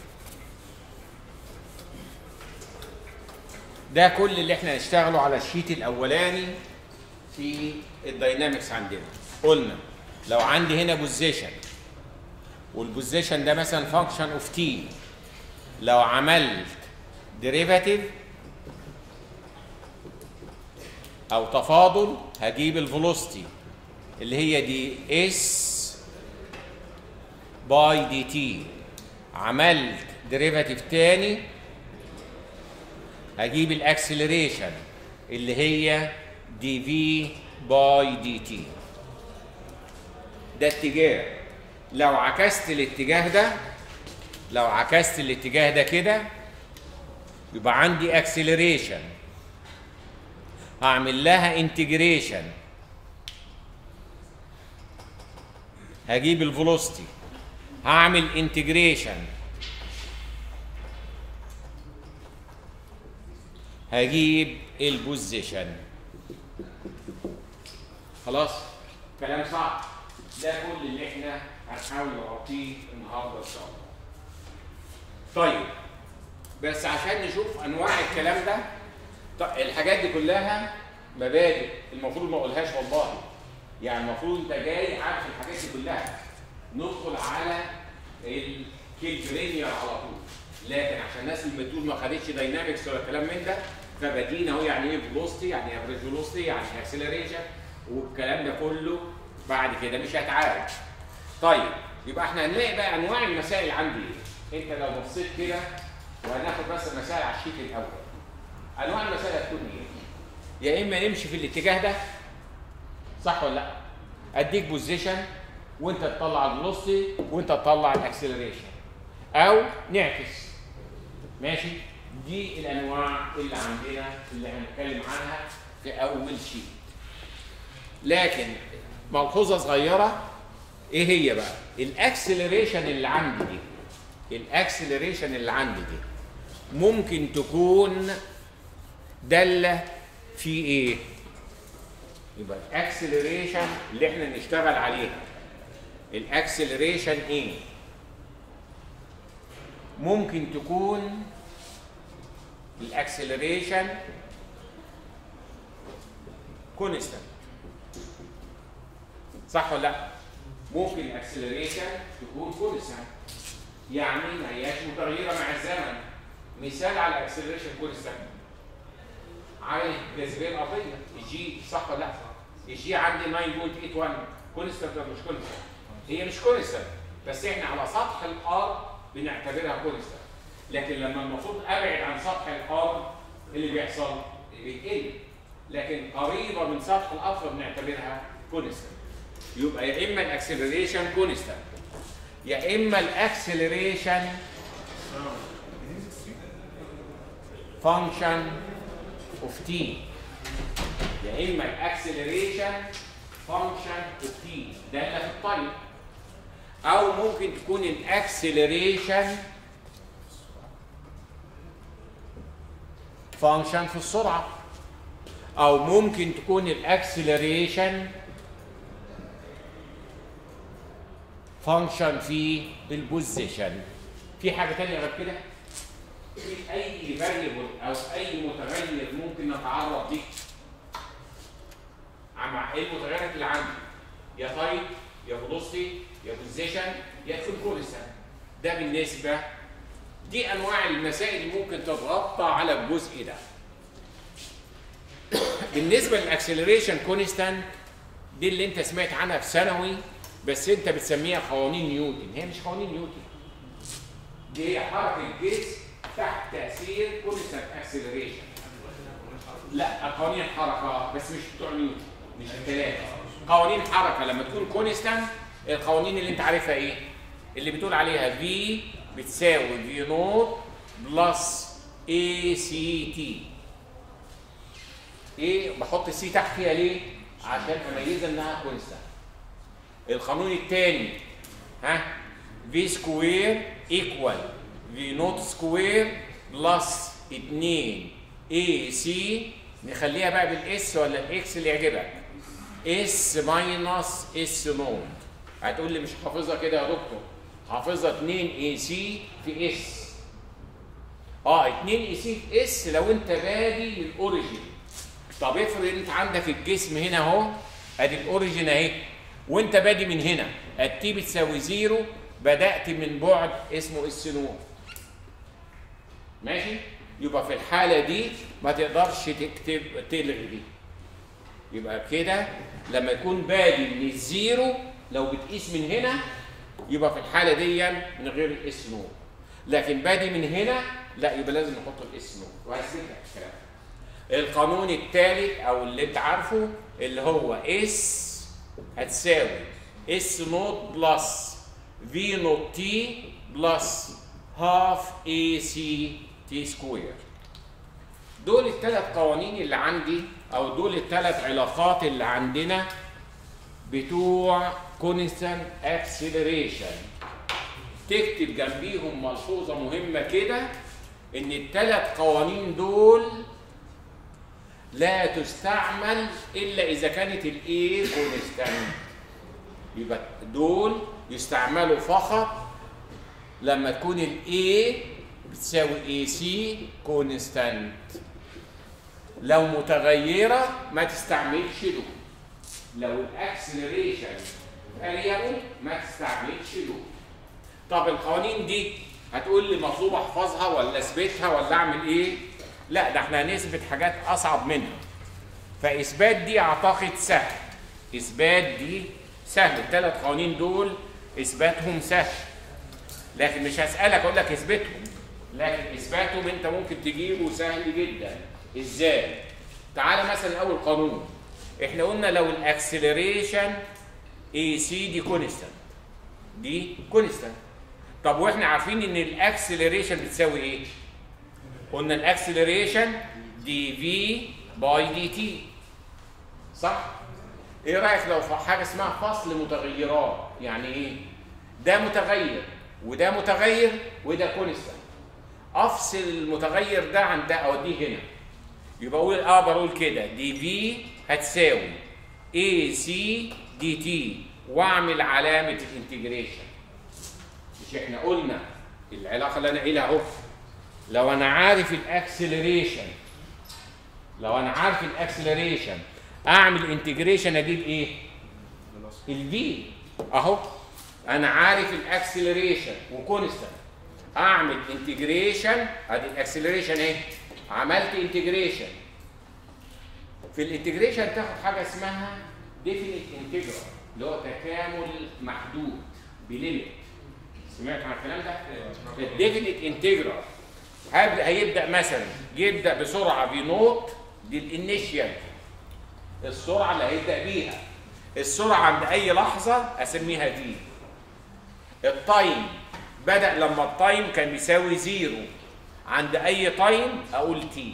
ده كل اللي احنا هنشتغله على الشيت الاولاني في الداينامكس عندنا قلنا لو عندي هنا بوزيشن والبوزيشن ده مثلا فانكشن اوف تي لو عملت ديريفاتيف او تفاضل هجيب الفيلوسيتي اللي هي دي اس باي دي تي عملت ديريفاتيف تاني هجيب الاكسلريشن اللي هي دي في باي دي تي ده اتجاه لو عكست الاتجاه ده لو عكست الاتجاه ده كده يبقى عندي اكسلريشن هعمل لها انتجريشن هجيب الفيلوسيتي هعمل انتجريشن هجيب البوزيشن خلاص كلام صعب ده كل اللي احنا هنحاول نغطيه النهارده ان شاء الله طيب بس عشان نشوف انواع الكلام ده طيب الحاجات دي كلها مبادئ المفروض ما اقولهاش والله يعني المفروض انت جاي عارف الحاجات دي كلها ندخل على الكيلفرينير على طول لكن عشان الناس اللي بتقول ما خدتش داينامكس ولا كلام من ده فبدينا اهو يعني ايه فيلوستي يعني افريج فيلوستي يعني اكسلريشن والكلام ده كله بعد كده مش هتعارف طيب يبقى احنا هنلاقي بقى انواع المسائل عندي ايه انت لو بصيت كده وهناخد بس المسائل على الشيت الاول انواع المسائل هتكون ايه يا اما نمشي في الاتجاه ده صح ولا لا اديك بوزيشن وانت تطلع الفيلوسيتي وانت تطلع الاكسلريشن او نعكس ماشي دي الانواع اللي عندنا اللي هنتكلم عنها في اول شيء لكن ملحوظه صغيره ايه هي بقى الاكسلريشن اللي عندي دي الاكسلريشن اللي عندي دي ممكن تكون داله في ايه يبقى الاكسلريشن اللي احنا نشتغل عليها الاكسلريشن ايه ممكن تكون الاكسلريشن كونستانت صح ولا لا ممكن الاكسلريشن تكون كونستانت يعني ما هياش متغيره مع الزمن مثال على الاكسلريشن كونستانت عايز الجاذبيه الارضيه الجي صح ولا لا الجي عندي 9.81 كونستانت ولا مش كونستانت هي مش كونستانت بس احنا على سطح الارض بنعتبرها كونستانت لكن لما المفروض ابعد عن سطح الارض اللي بيحصل بيقل لكن قريبه من سطح الارض بنعتبرها كونستانت يبقى يا اما الاكسلريشن كونستانت يا اما الاكسلريشن فانكشن اوف تي يا اما الاكسلريشن فانكشن اوف تي ده اللي في الطيب او ممكن تكون الاكسلريشن فانكشن في السرعه او ممكن تكون الاكسلريشن فانكشن في البوزيشن في حاجه تانية غير كده في اي فاريبل او اي متغير ممكن نتعرض ليه مع ايه المتغيرات اللي عندي يا تايب يا فيلوسيتي يا بوزيشن يا كونكورسن ده بالنسبه دي انواع المسائل اللي ممكن تتغطى على الجزء ده بالنسبه للاكسلريشن كونستانت دي اللي انت سمعت عنها في ثانوي بس انت بتسميها قوانين نيوتن هي مش قوانين نيوتن دي هي حركه الجسم تحت تاثير كونستانت اكسلريشن لا قوانين حركه بس مش بتوع نيوتن مش الثلاثه قوانين حركه لما تكون كونستانت القوانين اللي انت عارفها ايه اللي بتقول عليها في بتساوي في نوت بلس اي سي تي ايه بحط السي تحت فيها ليه عشان اميزها انها كونستانت القانون الثاني ها في سكوير ايكوال في نوت سكوير بلس 2 اي سي نخليها بقى بالاس ولا الاكس اللي يعجبك اس ماينس اس نوت هتقول لي مش حافظها كده يا دكتور حافظها 2 اي سي في اس اه 2 اي سي في اس لو انت بادي من الاوريجين طب افرض انت عندك الجسم هنا اهو ادي الاوريجين اهي وانت بادي من هنا التي بتساوي زيرو بدات من بعد اسمه اس نوت ماشي يبقى في الحاله دي ما تقدرش تكتب تلغي دي يبقى كده لما يكون بادي من الزيرو لو بتقيس من هنا يبقى في الحاله دي من غير الاس نوت لكن بادي من هنا لا يبقى لازم نحط الاس نوت وهسيب لك الكلام القانون الثالث او اللي انت عارفه اللي هو اس هتساوي اس نوت بلس في نوت تي بلس هاف اي سي تي سكوير دول الثلاث قوانين اللي عندي او دول الثلاث علاقات اللي عندنا بتوع كونستانت اكسلريشن تكتب جنبيهم ملحوظه مهمه كده ان الثلاث قوانين دول لا تستعمل الا اذا كانت الاي كونستانت يبقى دول يستعملوا فقط لما تكون الاي بتساوي اي سي كونستانت لو متغيره ما تستعملش دول لو الاكسلريشن فاريبل ما تستعملش دول طب القوانين دي هتقول لي مطلوب احفظها ولا اثبتها ولا اعمل ايه لا ده احنا هنثبت حاجات اصعب منها فاثبات دي اعتقد سهل اثبات دي سهل الثلاث قوانين دول اثباتهم سهل لكن مش هسالك اقول لك اثبتهم لكن اثباتهم انت ممكن تجيبه سهل جدا ازاي تعالى مثلا اول قانون احنا قلنا لو الاكسلريشن اي سي دي كونستانت دي كونستانت طب واحنا عارفين ان الاكسلريشن بتساوي ايه قلنا الاكسلريشن دي في باي دي تي صح ايه رايك لو في حاجه اسمها فصل متغيرات يعني ايه ده متغير وده متغير وده كونستانت افصل المتغير ده عن ده اوديه هنا يبقى اقول اقدر اقول كده دي في هتساوي اي سي دي تي واعمل علامه الانتجريشن مش احنا قلنا العلاقه اللي انا قايلها اهو لو انا عارف الاكسلريشن لو انا عارف الاكسلريشن اعمل انتجريشن اجيب ايه الفي اهو انا عارف الاكسلريشن وكونستانت اعمل انتجريشن ادي الاكسلريشن اهي عملت انتجريشن في الانتجريشن تاخد حاجه اسمها ديفينيت انتجرال اللي هو تكامل محدود بليميت سمعت عن الكلام ده؟ الديفينيت انتجرال هيبدا مثلا يبدا بسرعه في نوت دي الانيشيال السرعه اللي هيبدا بيها السرعه عند اي لحظه اسميها في التايم بدأ لما التايم كان بيساوي زيرو عند أي تايم أقول تي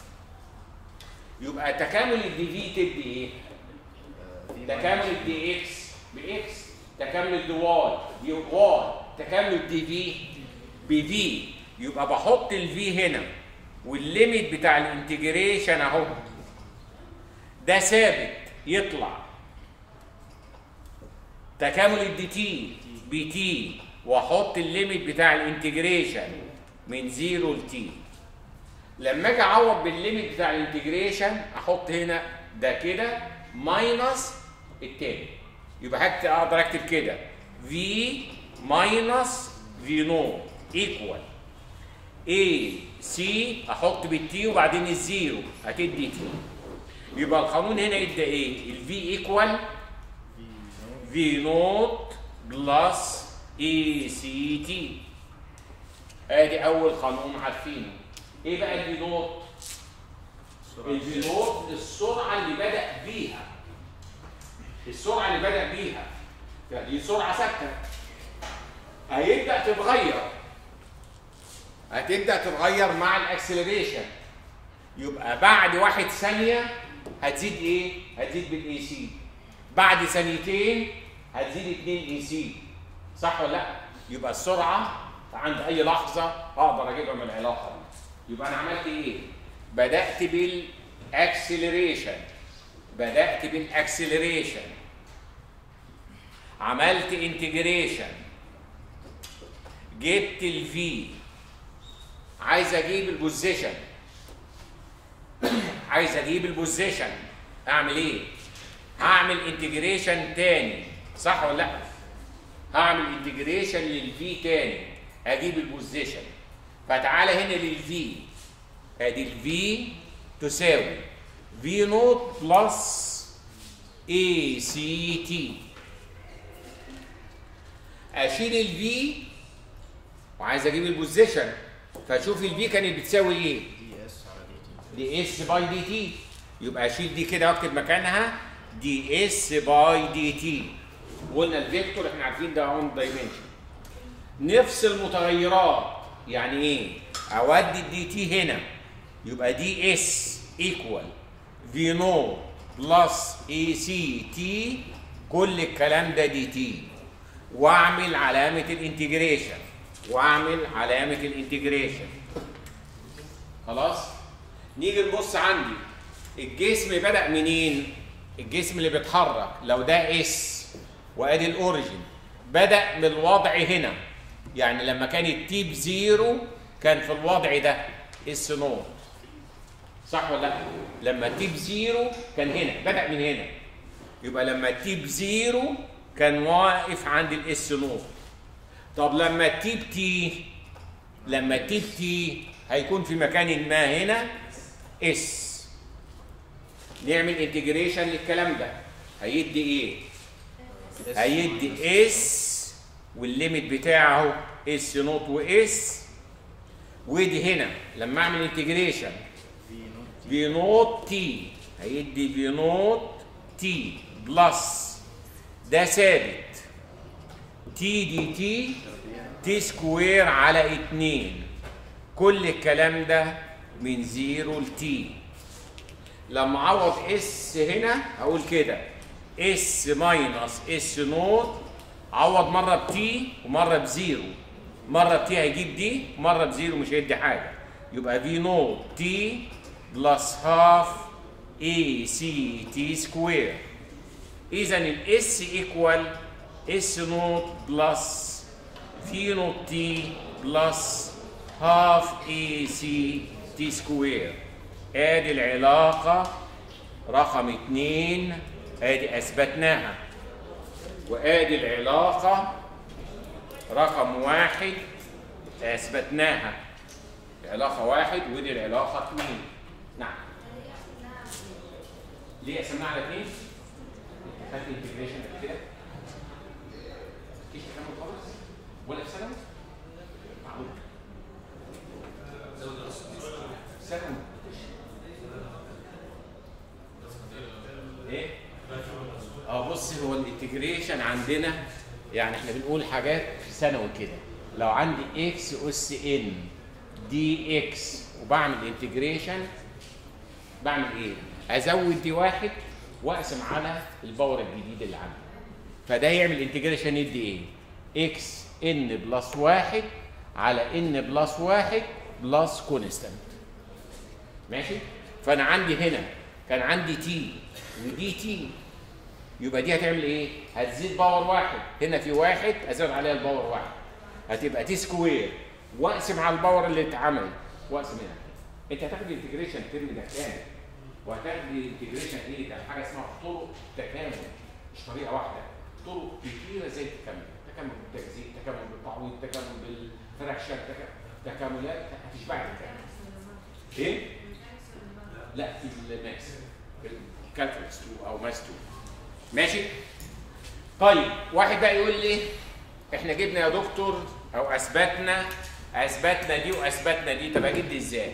يبقى تكامل الدي في تدي إيه؟ تكامل الدي إكس بإكس تكامل الدي واي دي واي تكامل الدي في بفي يبقى بحط الفي هنا والليميت بتاع الانتجريشن اهو ده ثابت يطلع تكامل الدي تي بي تي واحط الليميت بتاع الانتجريشن من 0 لتي لما اجي اعوض بالليميت بتاع الانتجريشن احط هنا ده كده ماينس التاني يبقى هكتب اقدر اكتب كده في ماينس في نو ايكوال اي سي احط بالتي وبعدين الزيرو هتدي تي يبقى القانون هنا ادى ايه الفي ايكوال في نوت بلس اي سي تي ادي اول قانون عارفينه ايه بقى الفي نوت الفي نوت السرعه اللي بدا بيها السرعه اللي بدا بيها يعني دي سرعه ثابته هيبدا تتغير هتبدا تتغير مع الاكسلريشن يبقى بعد واحد ثانيه هتزيد ايه هتزيد بالاي سي بعد ثانيتين هتزيد 2 اي سي صح ولا لا يبقى السرعه عند اي لحظه اقدر اجيبها من العلاقه دي يبقى انا عملت ايه بدات بالاكسلريشن بدات بالاكسلريشن عملت انتجريشن جبت الفي عايز اجيب البوزيشن عايز اجيب البوزيشن اعمل ايه هعمل انتجريشن تاني صح ولا لا هعمل انتجريشن للفي تاني اجيب البوزيشن فتعالى هنا للفي ادي الفي تساوي في نوت بلس اي سي تي اشيل الفي وعايز اجيب البوزيشن فاشوف الفي كانت بتساوي ايه دي اس على دي تي دي اس باي دي تي يبقى اشيل دي كده واكتب مكانها دي اس باي دي تي قلنا الفيكتور احنا عارفين ده اون دايمنشن نفصل متغيرات يعني ايه اودي الدي تي هنا يبقى دي اس ايكوال في نو بلس اي سي تي كل الكلام ده دي تي واعمل علامه الانتجريشن واعمل علامه الانتجريشن خلاص نيجي نبص عندي الجسم بدأ منين؟ الجسم اللي بيتحرك لو ده اس وادي الاوريجن بدأ من الوضع هنا يعني لما كان التي بزيرو كان في الوضع ده اس نوت صح ولا لا؟ لما التي بزيرو كان هنا بدأ من هنا يبقى لما التي بزيرو كان واقف عند الاس نوت طب لما التي بتي لما التي بتي هيكون في مكان ما هنا اس نعمل انتجريشن للكلام ده هيدي ايه هيدي اس والليميت بتاعه اس نوت واس ودي هنا لما اعمل انتجريشن في نوت في نوت تي هيدي في نوت تي بلس ده ثابت تي دي تي تي سكوير على اتنين كل الكلام ده من زيرو لتي لما اعوض اس هنا اقول كده اس ماينس اس نوت عوض مره بتي ومره بزيرو مره بتي هيجيب دي ومره بزيرو مش هيدي حاجه يبقى في نوت تي بلس هاف اي سي تي سكوير اذا الاس ايكوال اس نوت بلس في نوت تي بلس هاف اي سي تي سكوير ادي العلاقة رقم اتنين ادي اثبتناها وادي العلاقة رقم واحد اثبتناها العلاقة واحد ودي العلاقة اتنين نعم ليه قسمناها على اتنين؟ خدت انتجريشن قبل كده؟ مفيش تكامل خالص؟ ولا في ثانوي؟ معقول ثانوي ايه؟ اه بص هو الانتجريشن عندنا يعني احنا بنقول حاجات ثانوي كده لو عندي اكس اس ان دي اكس وبعمل انتجريشن بعمل ايه؟ ازود دي واحد واقسم على الباور الجديد اللي عندي فده يعمل انتجريشن يدي ايه؟ اكس ان بلس واحد على ان بلس واحد بلس كونستانت ماشي؟ فانا عندي هنا كان عندي تي ودي تي يبقى دي هتعمل ايه؟ هتزيد باور واحد هنا في واحد ازود عليها الباور واحد هتبقى تي سكوير واقسم على الباور اللي اتعمل واقسم هنا انت هتاخد انتجريشن الترم ده كامل وهتاخد انتجريشن ايه ده حاجه اسمها طرق تكامل مش طريقه واحده طرق كتيره زي التكامل تكامل بالتجزيء تكامل بالتعويض تكامل بالفراكشن تكامل- تكاملات هتشبع التكامل ايه؟ لا في الماكس في الكالكولس 2 او ماس 2 ماشي؟ طيب واحد بقى يقول لي احنا جبنا يا دكتور او اثبتنا اثبتنا دي واثبتنا دي طب اجيب دي ازاي؟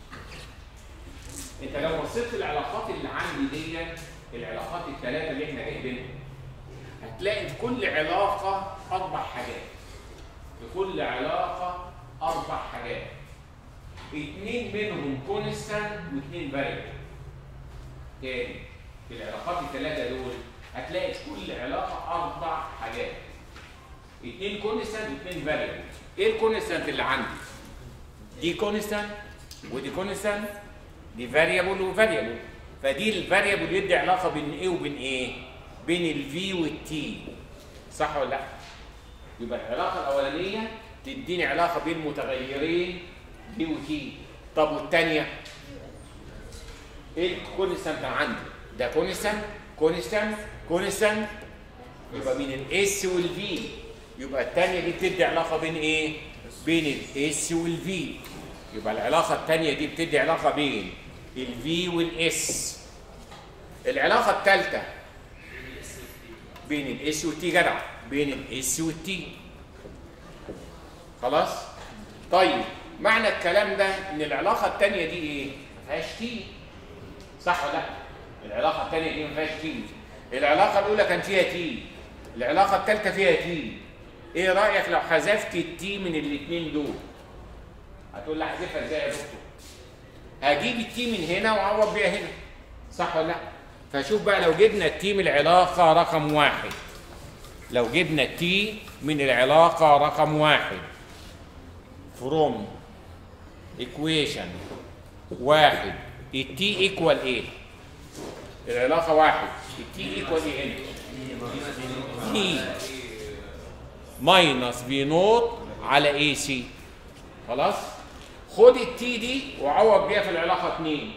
انت لو بصيت في العلاقات اللي عندي دي العلاقات الثلاثه اللي احنا جايبينها هتلاقي في كل علاقه اربع حاجات في كل علاقه اربع حاجات اثنين منهم كونستانت واثنين فاريبل تاني في العلاقات الثلاثه دول هتلاقي في كل علاقه اربع حاجات اثنين كونستانت واثنين فاريبل ايه الكونستانت اللي عندي دي كونستانت ودي كونستانت دي فاريبل وفاريبل فدي الفاريبل يدي علاقه بين ايه وبين ايه بين الفي والتي صح ولا لا يبقى العلاقه الاولانيه تديني علاقه بين متغيرين بي وتي طب والثانيه ايه الكونستانت عندي ده كونستانت كونستانت كونستانت يبقى بين الاس والفي يبقى الثانيه دي بتدي علاقه بين ايه بين الاس والفي يبقى العلاقه الثانيه دي بتدي علاقه بين الفي والاس العلاقه الثالثه بين الاس والتي جدع بين الاس والتي خلاص طيب معنى الكلام ده ان العلاقه الثانيه دي ايه ما فيهاش تي صح ولا لا العلاقه الثانيه دي ما فيهاش تي العلاقه الاولى كان فيها تي العلاقه الثالثه فيها تي ايه رايك لو حذفت التي من الاثنين دول هتقول لي احذفها ازاي يا دكتور هجيب التي من هنا واعوض بيها هنا صح ولا لا فشوف بقى لو جبنا التي من العلاقه رقم واحد لو جبنا التي من العلاقه رقم واحد from equation واحد التي ايكوال ايه؟ العلاقة واحد التي ايكوال ايه هنا؟ تي ماينس في نوت على اي سي خلاص؟ خد التي دي وعوض بيها في العلاقة اتنين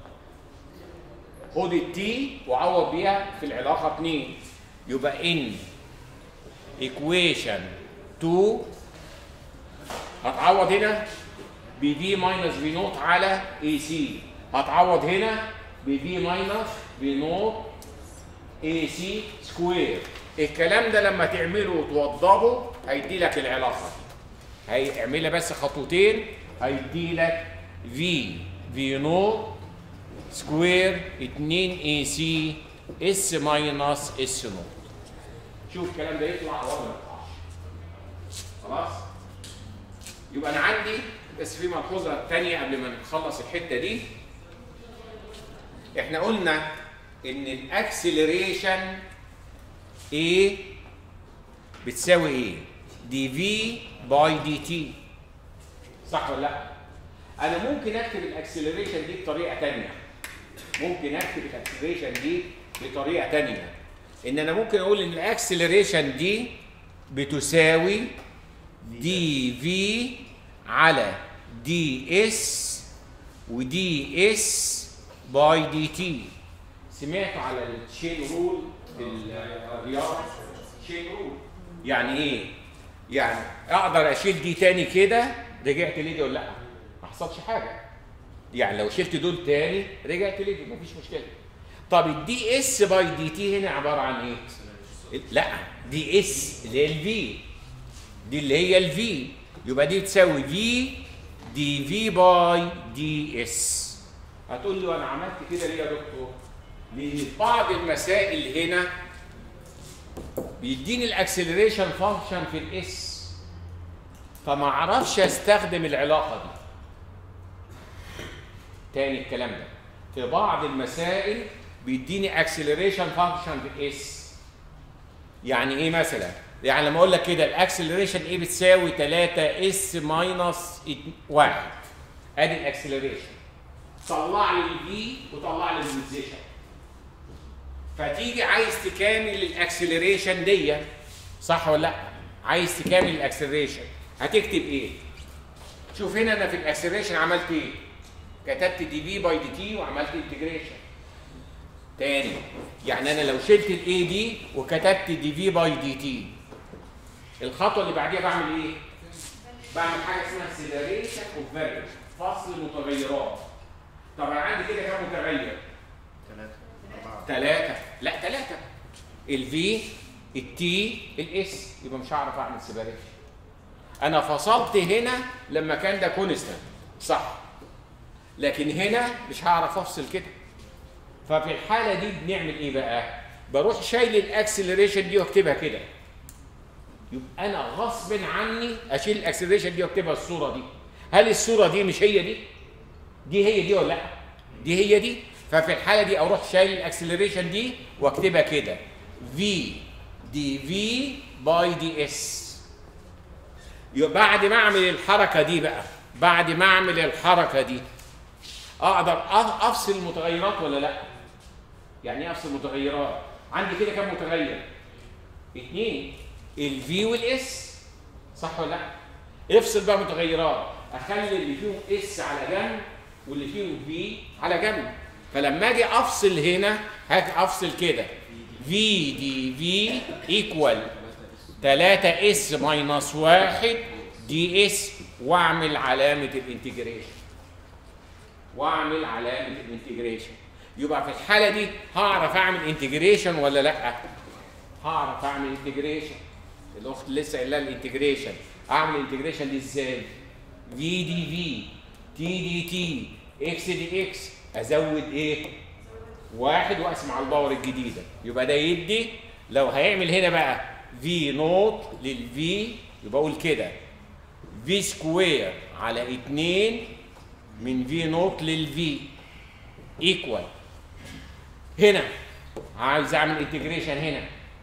خد التي وعوض بيها في العلاقة اتنين يبقى ان equation 2 هتعوض هنا بفي ماينس في نوت على اي سي هتعوض هنا بفي ماينس في نوت اي سي سكوير الكلام ده لما تعمله وتوضبه هيدي لك العلاقه هيعملها بس خطوتين هيدي لك في في نوت سكوير 2 اي سي اس ماينس اس نوت شوف الكلام ده يطلع ولا ما يطلعش خلاص يبقى انا عندي بس في ملحوظه ثانيه قبل ما نخلص الحته دي احنا قلنا ان الاكسلريشن A بتساوي ايه دي في باي دي تي صح ولا لا انا ممكن اكتب الاكسلريشن دي بطريقه ثانيه ممكن اكتب الاكسلريشن دي بطريقه ثانيه ان انا ممكن اقول ان الاكسلريشن دي بتساوي دي في على دي اس ودي اس باي دي تي سمعتوا على التشين رول في الرياضه تشين رول يعني ايه يعني اقدر اشيل دي تاني كده رجعت ليه ولا لا ما حصلش حاجه يعني لو شلت دول تاني رجعت ليه مفيش مشكله طب الدي اس باي دي تي هنا عباره عن ايه لا دي اس اللي هي الفي دي اللي هي الفي يبقى دي تساوي في دي في باي دي اس هتقول لي وانا عملت كده ليه يا دكتور لان بعض المسائل هنا بيديني الاكسلريشن فانكشن في الاس فما اعرفش استخدم العلاقه دي تاني الكلام ده في بعض المسائل بيديني اكسلريشن فانكشن اس يعني ايه مثلا يعني لما اقول لك كده الاكسلريشن ايه بتساوي 3 اس ماينس 1 ادي الاكسلريشن طلع لي الفي وطلع لي البوزيشن فتيجي عايز تكامل الاكسلريشن دي صح ولا لا عايز تكامل الاكسلريشن هتكتب ايه شوف هنا انا في الاكسلريشن عملت ايه كتبت دي في باي دي تي وعملت انتجريشن تاني يعني انا لو شلت الاي دي وكتبت دي في باي دي تي الخطوه اللي بعديها بعمل ايه بعمل حاجه اسمها سيلريشن اوف فاريبل فصل متغيرات طب انا عندي كده كام متغير ثلاثة أربعة ثلاثة لا ثلاثة الفي التي الاس يبقى مش هعرف اعمل سيباريشن انا فصلت هنا لما كان ده كونستانت صح لكن هنا مش هعرف افصل كده ففي الحالة دي بنعمل ايه بقى بروح شايل الاكسلريشن دي واكتبها كده يبقى انا غصب عني اشيل الاكسلريشن دي واكتبها الصورة دي هل الصورة دي مش هي دي دي هي دي ولا لا دي هي دي ففي الحاله دي اروح شايل الاكسلريشن دي واكتبها كده في دي في باي دي اس يبقى بعد ما اعمل الحركه دي بقى بعد ما اعمل الحركه دي اقدر أف- افصل المتغيرات ولا لا يعني ايه افصل المتغيرات عندي كده كام متغير اتنين الفي والاس صح ولا لا افصل بقى متغيرات اخلي اللي فيهم اس على جنب واللي فيهم في على جنب فلما اجي افصل هنا هاجي افصل كده في دي في ايكوال 3 اس ماينس 1 دي اس واعمل علامه الانتجريشن واعمل علامه الانتجريشن يبقى في الحاله دي هعرف اعمل انتجريشن ولا لا هعرف اعمل انتجريشن الاخت لسه قايله الانتجريشن اعمل انتجريشن دي ازاي في دي في تي دي تي اكس دي اكس ازود ايه واحد واقسم على الباور الجديده يبقى ده يدي لو هيعمل هنا بقى في نوت للفي يبقى اقول كده في سكوير على 2 من في نوت للفي ايكوال هنا عايز اعمل انتجريشن هنا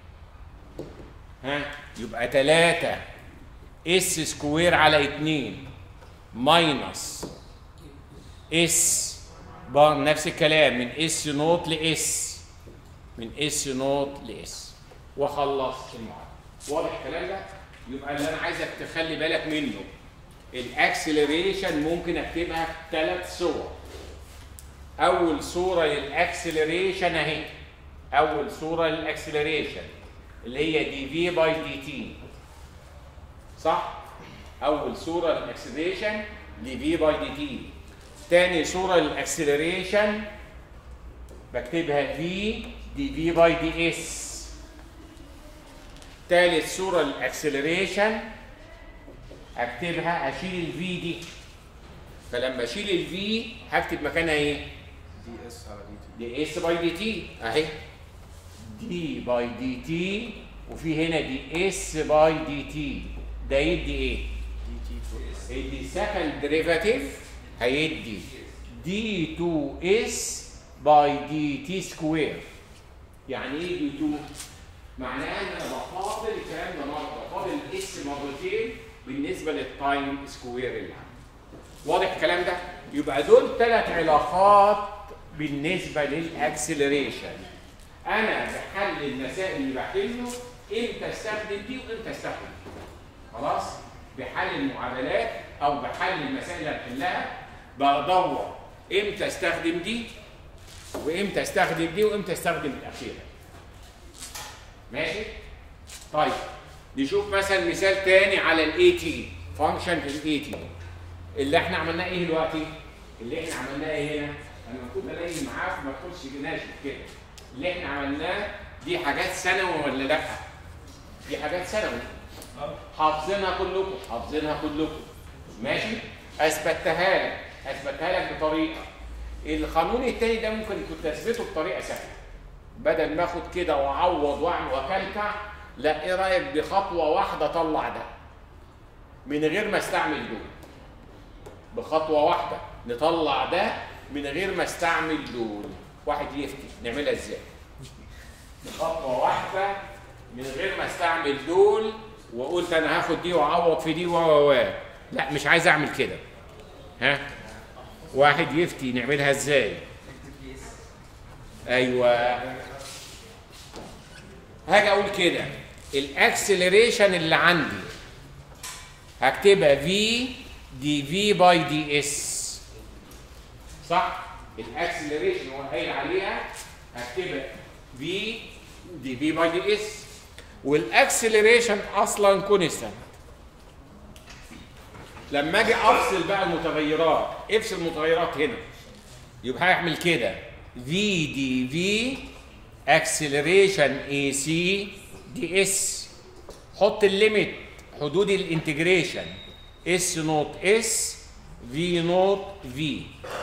ها يبقى 3 اس سكوير على 2 ماينس اس بار نفس الكلام من اس نوت لاس من اس نوت لاس وخلصت المعادله واضح الكلام ده يبقى اللي انا عايزك تخلي بالك منه الاكسلريشن ممكن اكتبها في ثلاث صور اول صوره للاكسلريشن اهي اول صوره للاكسلريشن اللي هي دي في باي دي تي صح اول صوره للاكسلريشن دي في باي دي تي تاني صوره للاكسلريشن بكتبها في دي في باي دي اس تالت صوره للاكسلريشن اكتبها اشيل الفي دي فلما اشيل الفي هكتب مكانها ايه دي اس على دي تي دي اس باي دي تي اهي دي باي دي تي وفي هنا دي اس باي دي تي ده يدي ايه دي تي فوق يدي سكند ديريفاتيف هيدي دي 2 اس باي دي تي سكوير يعني ايه دي 2 معناها ان انا بفاضل الكلام ده مره بفاضل الاس مرتين بالنسبه للتايم سكوير اللي عندي واضح الكلام ده يبقى دول ثلاث علاقات بالنسبه للاكسلريشن انا بحل المسائل اللي بحله امتى استخدم دي وامتى استخدم دي خلاص بحل المعادلات او بحل المسائل اللي بحلها بدور امتى استخدم دي وامتى استخدم دي وامتى استخدم الاخيره ماشي طيب نشوف مثلا مثال تاني على الاي تي فانكشن الاي تي اللي احنا عملناه ايه دلوقتي اللي احنا عملناه ايه هنا انا المفروض الاقي معاك ما تخش ناشف كده اللي احنا عملناه دي حاجات ثانوي ولا لا دي حاجات ثانوي حافظينها كلكم حافظينها كلكم ماشي اثبتها لك اثبتها لك بطريقه القانون التاني ده ممكن كنت اثبته بطريقه سهله بدل ما اخد كده واعوض واعمل واكلكع لا ايه رايك بخطوه واحده طلع ده من غير ما استعمل دول بخطوه واحده نطلع ده من غير ما استعمل دول واحد يفتي نعملها ازاي بخطوه واحده من غير ما استعمل دول وقلت انا هاخد دي واعوض في دي و و و لا مش عايز اعمل كده ها واحد يفتي نعملها ازاي ايوه هاجي اقول كده الاكسلريشن اللي عندي هكتبها في دي في باي دي اس صح الاكسلريشن هو قايل عليها هكتبها في دي في باي دي اس والاكسلريشن اصلا كونستانت لما اجي افصل بقى المتغيرات افصل المتغيرات هنا يبقى هعمل كده في دي في اكسلريشن اي سي دي اس حط الليميت حدود الانتجريشن اس نوت اس في نوت في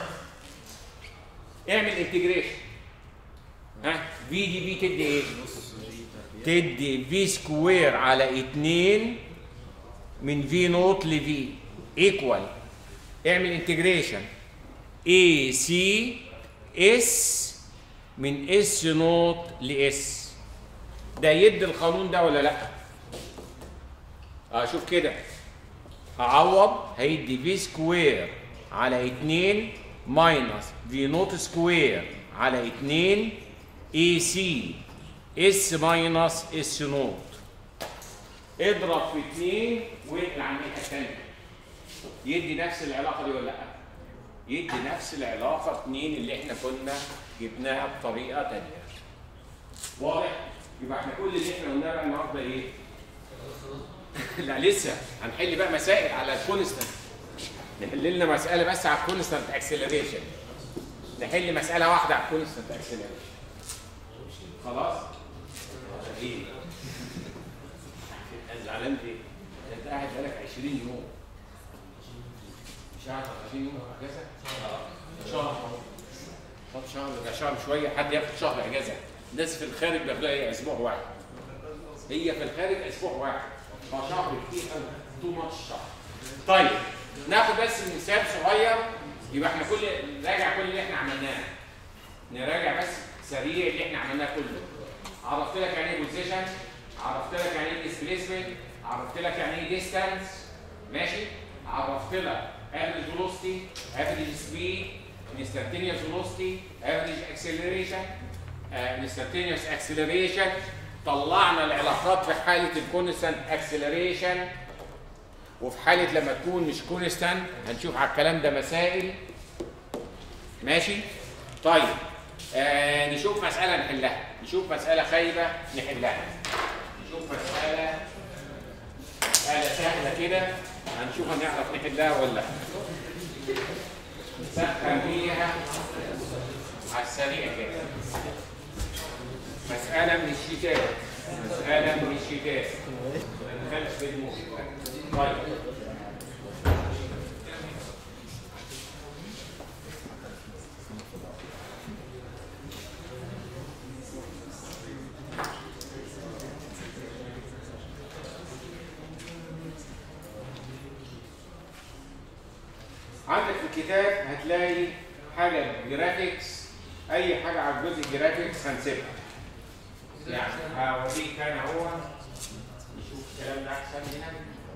اعمل انتجريشن ها في دي في تدي ايه تدي في سكوير على 2 من في نوت لفي ايكوال اعمل انتجريشن اي سي اس من اس نوت لاس ده يدي القانون ده ولا لا اه شوف كده هعوض هيدي في سكوير على 2 ماينس في نوت سكوير على 2 اي سي اس ماينس اس نوت اضرب في 2 واقلع عن الناحيه الثانيه يدي نفس العلاقه دي ولا لا؟ يدي نفس العلاقه 2 اللي احنا كنا جبناها بطريقه ثانيه واضح؟ يبقى احنا كل اللي احنا قلناه بقى النهارده ايه؟ لا لسه هنحل بقى مسائل على الكونستنت نحل لنا مساله بس على الكونستنت اكسلريشن نحل مساله واحده على الكونستنت اكسلريشن خلاص؟ ايه؟ زعلان ليه؟ انت قاعد بقالك 20 يوم مش قاعد 20 يوم اجازه؟ شهر طب شهر ده شهر شويه حد ياخد شهر اجازه الناس في الخارج بياخدوها ايه اسبوع واحد هي في الخارج اسبوع واحد فشهر كتير قوي تو ماتش شهر طيب ناخد بس مثال صغير يبقى احنا كل نراجع كل اللي احنا عملناه نراجع بس سريع اللي احنا عملناه كله عرفت لك يعني ايه بوزيشن عرفت لك يعني ايه ديسبيسمنت عرفت لك يعني ايه ديستانس ماشي عرفت لك افريج فيلوسيتي افريج سبيد instantaneous velocity average acceleration uh, instantaneous acceleration طلعنا العلاقات في حالة الكونستانت اكسلريشن وفي حالة لما تكون مش كونستانت هنشوف على الكلام ده مسائل ماشي طيب آه نشوف مسألة نحلها نشوف مسألة خايبة نحلها نشوف مسألة مسألة سهلة كده هنشوف هنعرف نحلها ولا لا نسخن بيها على السريع كده مسألة من الشتات مسألة من الشتات ما دخلش في دماغي طيب عندك في الكتاب هتلاقي حاجة جرافيكس أي حاجة على جزء الجرافيكس هنسيبها يعني هوريك أنا هو نشوف الكلام ده أحسن هنا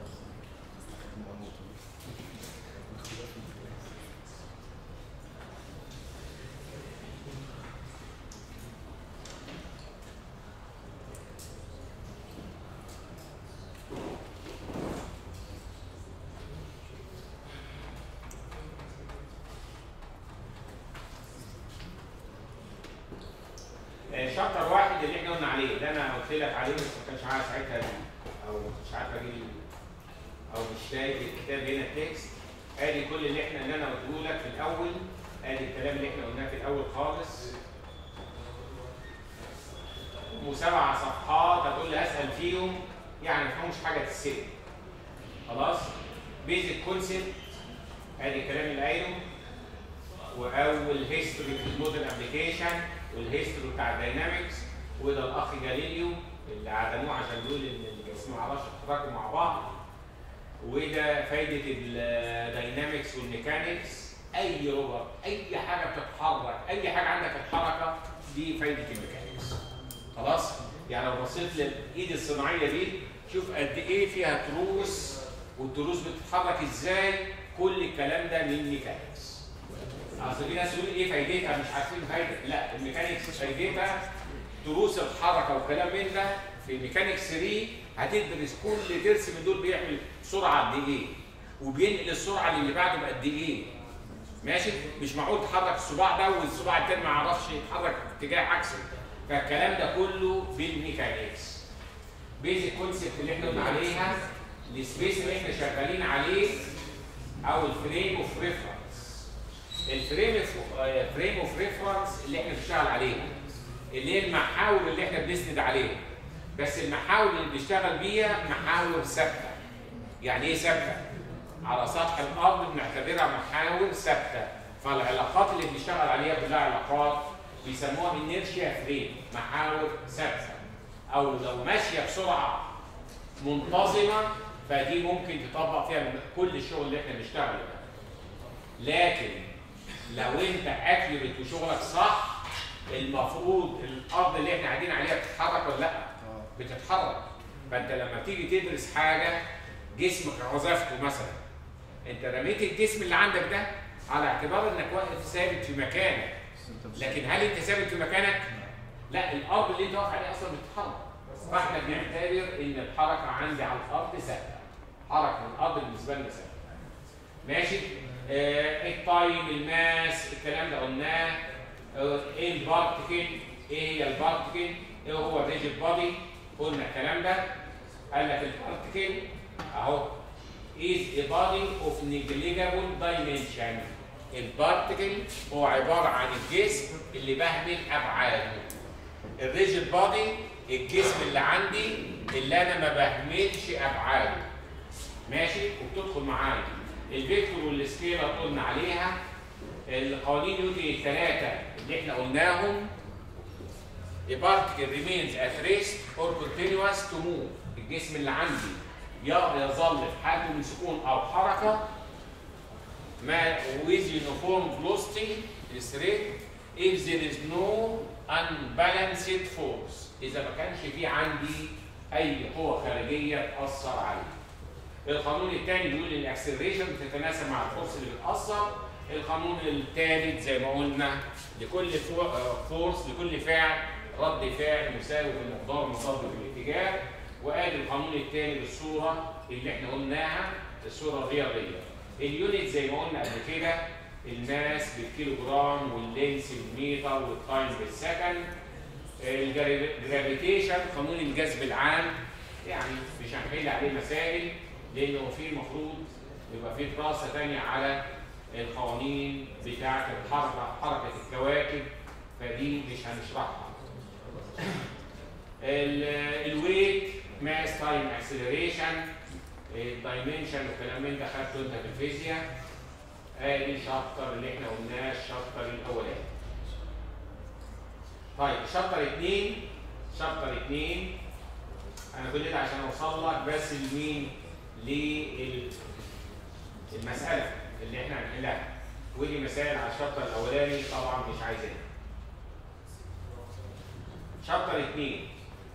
شابتر واحد اللي احنا قلنا عليه ده انا قلت لك عليه بس ما كانش عارف ساعتها او مش عارف اجيب او مش شايف الكتاب هنا تكست ادي كل اللي احنا اللي انا قلته لك في الاول ادي الكلام اللي احنا قلناه في الاول خالص وسبع صفحات هتقول لي اسال فيهم يعني ما فيهمش حاجه تتسال خلاص بيزك كونسيبت ادي الكلام اللي قايله واول هيستوري في الموديل ابلكيشن والهيستوري بتاع الداينامكس وده الاخ جاليليو اللي عدموه عشان يقول ان الجسم ما عرفش يتحركوا مع بعض وده فايده الداينامكس والميكانكس اي روبوت اي حاجه بتتحرك اي حاجه عندك الحركه دي فايده الميكانكس خلاص يعني لو بصيت للايد الصناعيه دي شوف قد ايه فيها تروس والتروس بتتحرك ازاي كل الكلام ده من ميكانكس اصل في ناس يقول ايه فايدتها مش عارفين فايده لا الميكانكس فايدتها تروس الحركه وكلام من ده في ميكانكس 3 هتدرس كل درس من دول بيعمل سرعه قد ايه وبينقل السرعه اللي بعده بقد ايه ماشي مش معقول تحرك الصباع ده والصباع التاني ما يعرفش يتحرك في اتجاه عكسي فالكلام ده كله بالميكانكس بيزك كونسيبت اللي احنا قلنا عليها السبيس اللي احنا شغالين عليه او الفريم اوف ريفرنس الفريم فريم اوف ريفرنس اللي احنا بنشتغل عليها اللي هي المحاور اللي احنا بنسند عليها بس المحاور اللي بنشتغل بيها محاور ثابته يعني ايه ثابته على سطح الارض بنعتبرها محاور ثابته فالعلاقات اللي بنشتغل عليها كلها علاقات بيسموها انيرشيا فريم محاور ثابته او لو ماشيه بسرعه منتظمه فدي ممكن تطبق فيها من كل الشغل اللي احنا بنشتغله ده لكن لو انت اكيوريت وشغلك صح المفروض الارض اللي احنا قاعدين عليها بتتحرك ولا لا؟ بتتحرك فانت لما تيجي تدرس حاجه جسمك وظيفته مثلا انت رميت الجسم اللي عندك ده على اعتبار انك واقف ثابت في مكانك لكن هل انت ثابت في مكانك؟ لا الارض اللي انت واقف عليها اصلا بتتحرك فاحنا بنعتبر ان الحركه عندي على الارض ثابته حركه الارض بالنسبه لنا ثابته ماشي آه التايم الماس الكلام ده قلناه آه ايه البارتكل ايه هي البارتكل ايه هو الريجيد بودي قلنا الكلام ده قال لك البارتكل اهو is a body of negligible dimension البارتكل هو عباره عن الجسم اللي بهمل ابعاده الريجيد بودي الجسم اللي عندي اللي انا ما بهملش ابعاده ماشي وبتدخل معايا الفيكتور والسكيلر قلنا عليها القوانين نيوتن الثلاثه اللي احنا قلناهم A particle remains at rest or continuous to move الجسم اللي عندي يظل في حالته من سكون او حركه ما with uniform velocity straight if there is no unbalanced force اذا ما كانش في عندي اي قوه خارجيه تاثر عليه القانون الثاني بيقول ان الاكسلريشن بتتناسب مع الفورس اللي بتاثر القانون الثالث زي ما قلنا لكل فورس لكل فعل رد فعل مساوي في المقدار مضاد في الاتجاه وادي القانون الثاني بالصوره اللي احنا قلناها الصوره الرياضيه اليونت زي ما قلنا قبل كده الماس بالكيلو جرام واللينس بالمتر والتايم بالسكند الجرافيتيشن قانون الجذب العام يعني مش هنحل عليه مسائل لانه في المفروض يبقى في دراسه ثانيه على القوانين بتاعه الحركه حركه الكواكب فدي مش هنشرحها الويت ماس تايم اكسلريشن الدايمنشن والكلام من ده خدته انت في الفيزياء ادي شابتر اللي احنا قلناه الشابتر الاولاني طيب شابتر اثنين شابتر اثنين انا كل ده عشان اوصل لك بس لمين للمساله اللي احنا هنحلها ودي مسائل على الشابتر الاولاني طبعا مش عايزينها شابتر اثنين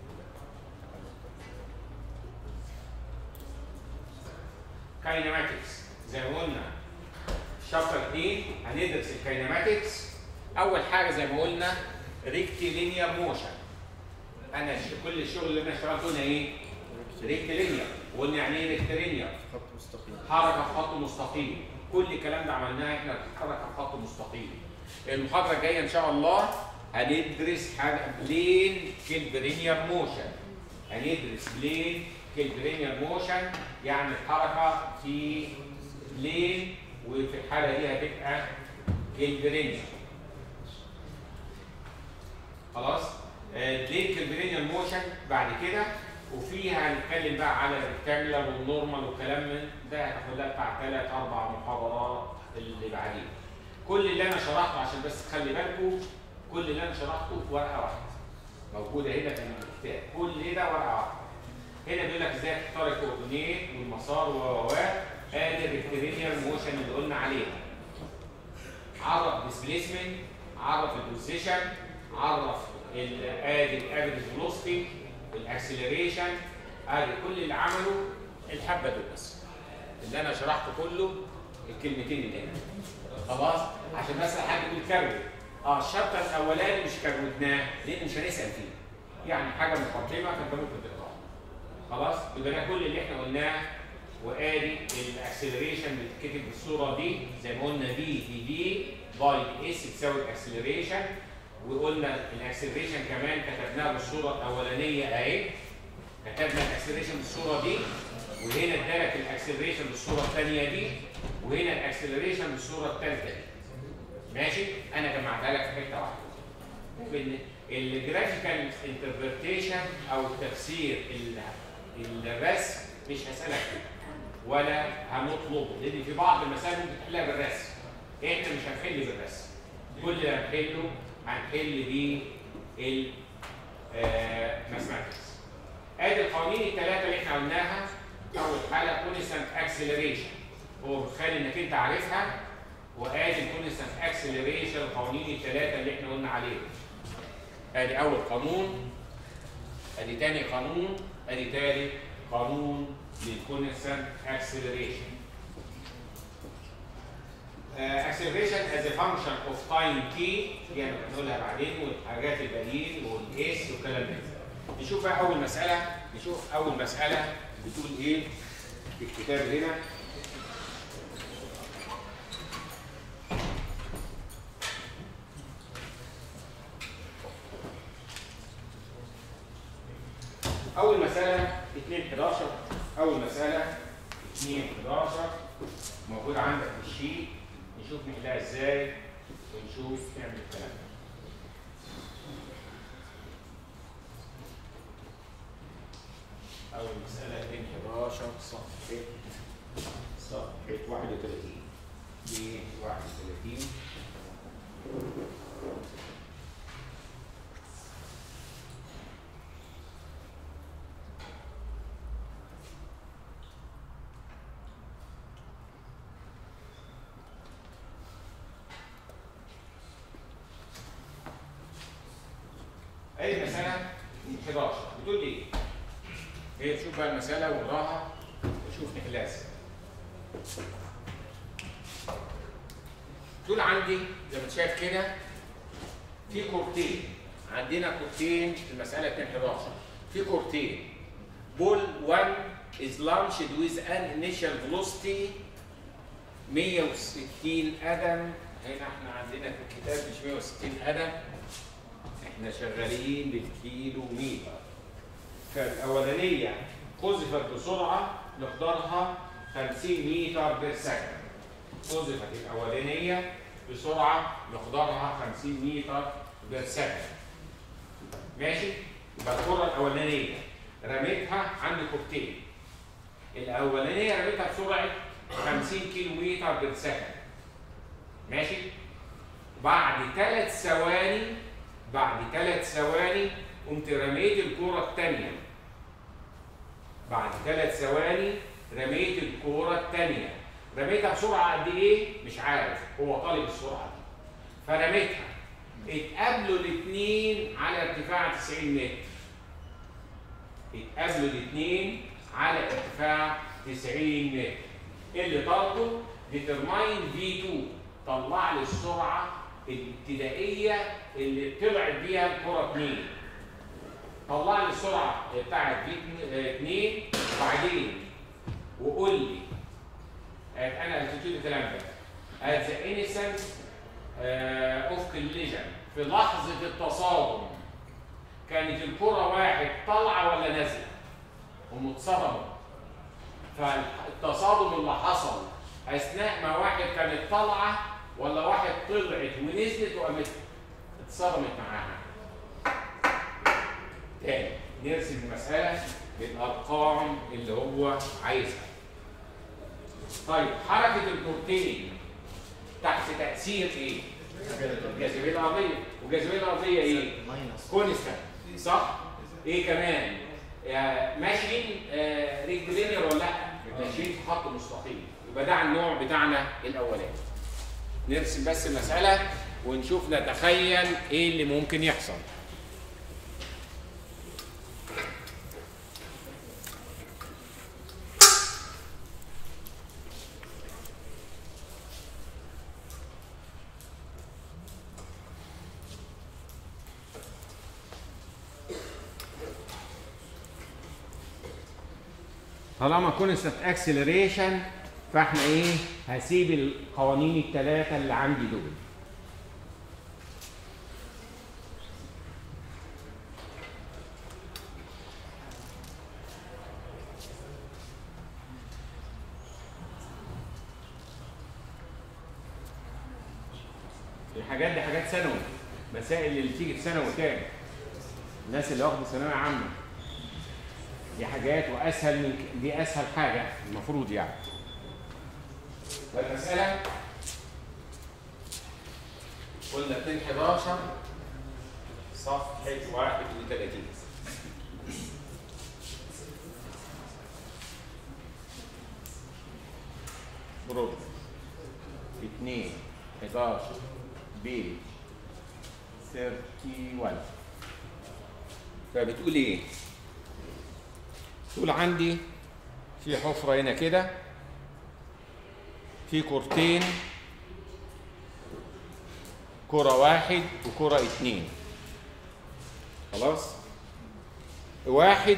كاينماتكس زي ما قلنا شابتر 2 هندرس الكاينماتكس اول حاجه زي ما قلنا ريكتيلينير موشن انا كل الشغل اللي انا اشتغلته هنا ايه؟ ريكتيلينير وقلنا يعني ايه ريكتيلينير؟ خط مستقيم حركه في خط مستقيم كل الكلام ده عملناه احنا حركه في خط مستقيم المحاضره الجايه ان شاء الله هندرس حاجه بلين كيلبرينير موشن هندرس بلين كيلبرينير موشن يعني الحركه في بلين وفي الحاله دي هتبقى كيلبرينير خلاص بلين كيلبرينير موشن بعد كده وفيها هنتكلم بقى على الريكتانجلر والنورمال والكلام من ده هتاخد لها بتاع ثلاث اربع محاضرات اللي بعدين كل اللي انا شرحته عشان بس تخلي بالكم كل اللي انا شرحته في ورقه واحده موجوده هنا في الكتاب كل ده ورقه واحده هنا بيقول لك ازاي تختار الكوردينيت والمسار و و و ادي الريكتيريال موشن اللي قلنا عليها عرف ديسبيسمنت عرف البوزيشن عرف ال- ادي الافريج فيلوسيتي الاكسلريشن ادي كل اللي عمله الحبه دول بس اللي انا شرحته كله الكلمتين اللي هنا خلاص عشان بس حد يقول كروت اه الشابتر الاولاني مش كروتناه لان مش هنسال فيه يعني حاجه مقدمه فانت ممكن تقراها خلاص يبقى ده كل اللي احنا قلناه وادي الاكسلريشن بتتكتب بالصوره دي زي ما قلنا دي في دي باي اس تساوي الاكسلريشن وقلنا الاكسلريشن كمان كتبناها بالصوره الاولانيه اهي كتبنا الاكسلريشن بالصوره دي وهنا ادالك الاكسلريشن بالصوره الثانيه دي وهنا الاكسلريشن بالصوره الثالثه دي ماشي انا جمعتها لك في حته واحده وإن الجرافيكال انتربريتيشن او تفسير ال- الرسم مش هسالك فيه ولا هنطلبه لان في بعض المسائل ممكن تحلها بالرسم احنا مش هنحل بالرسم كل اللي هنحله هنحل بيه الماثماتكس ادي القوانين الثلاثه اللي احنا قلناها اول حاله كونستانت اكسلريشن هو بتخلي انك انت عارفها وادي الكونستانت اكسلريشن القوانين الثلاثه اللي احنا قلنا عليهم ادي اول قانون ادي تاني قانون ادي تالت قانون للكونستانت اكسلريشن acceleration as a function of time t دي انا بنقولها بعدين والحاجات الباقيين والاس والكلام ده نشوف بقى اول مساله نشوف اول مساله بتقول ايه في الكتاب هنا اول مساله 2 11 اول مساله 2 11 موجود عندك في الشيت نشوف نحلها ازاي ونشوف نعمل الكلام ده أول مسألة 11 صفحة صفحة 31 دي 31 أي مسألة 11 بتقول لي إيه؟ هي شوف بقى المسألة وراها وشوف نحلها ازاي. تقول عندي زي ما انت شايف كده في كورتين عندنا كورتين في المسألة 2 11 في كورتين بول 1 is launched with an initial velocity 160 قدم هنا احنا عندنا في الكتاب مش 160 قدم احنا شغالين بالكيلو متر فالاولانيه قذفت بسرعه مقدارها 50 متر بير سكند قذفت الاولانيه بسرعه مقدارها 50 متر بير سكند ماشي يبقى الكره الاولانيه رميتها عند كورتين الاولانيه رميتها بسرعه 50 كيلو متر بير سكند ماشي بعد ثلاث ثواني بعد ثلاث ثواني قمت رميت الكرة الثانية بعد ثلاث ثواني رميت الكرة الثانية رميتها بسرعة قد إيه؟ مش عارف هو طالب السرعة دي فرميتها اتقابلوا الاثنين على ارتفاع 90 متر اتقابلوا الاثنين على ارتفاع 90 متر اللي طلبه ديترماين في 2 طلع لي السرعه الابتدائيه اللي طلعت بيها الكره 2 طلع لي السرعه بتاعت في 2 وبعدين وقول لي آه، انا التيتيود الكلام ده at the innocent uh, of collision في لحظه التصادم كانت الكره واحد طالعه ولا نازله هم اتصدموا فالتصادم اللي حصل اثناء ما واحد كانت طالعه ولا واحد طلعت ونزلت وقامت اتصدمت معاها تاني نرسم المساله بالارقام اللي هو عايزها طيب حركه الكورتين تحت تاثير ايه الجاذبيه الارضيه والجاذبيه الارضيه ايه ماينس كونستانت صح ايه كمان آه، ماشيين آه، ريكتيلينير ولا لا؟ ماشيين في خط مستقيم يبقى ده النوع بتاعنا الاولاني نرسم بس المساله ونشوف نتخيل ايه اللي ممكن يحصل طالما كونستنت اكسلريشن فاحنا ايه هسيب القوانين الثلاثه اللي عندي دول الحاجات دي حاجات ثانوي مسائل اللي بتيجي في ثانوي تاني الناس اللي واخده ثانويه عامه دي حاجات واسهل من ك- دي اسهل حاجه المفروض يعني والمساله قلنا 211 صفحه 31 بربع 2 11 بي 31 فبتقول ايه؟ تقول عندي في حفرة هنا كده في كورتين كرة واحد وكرة اتنين خلاص واحد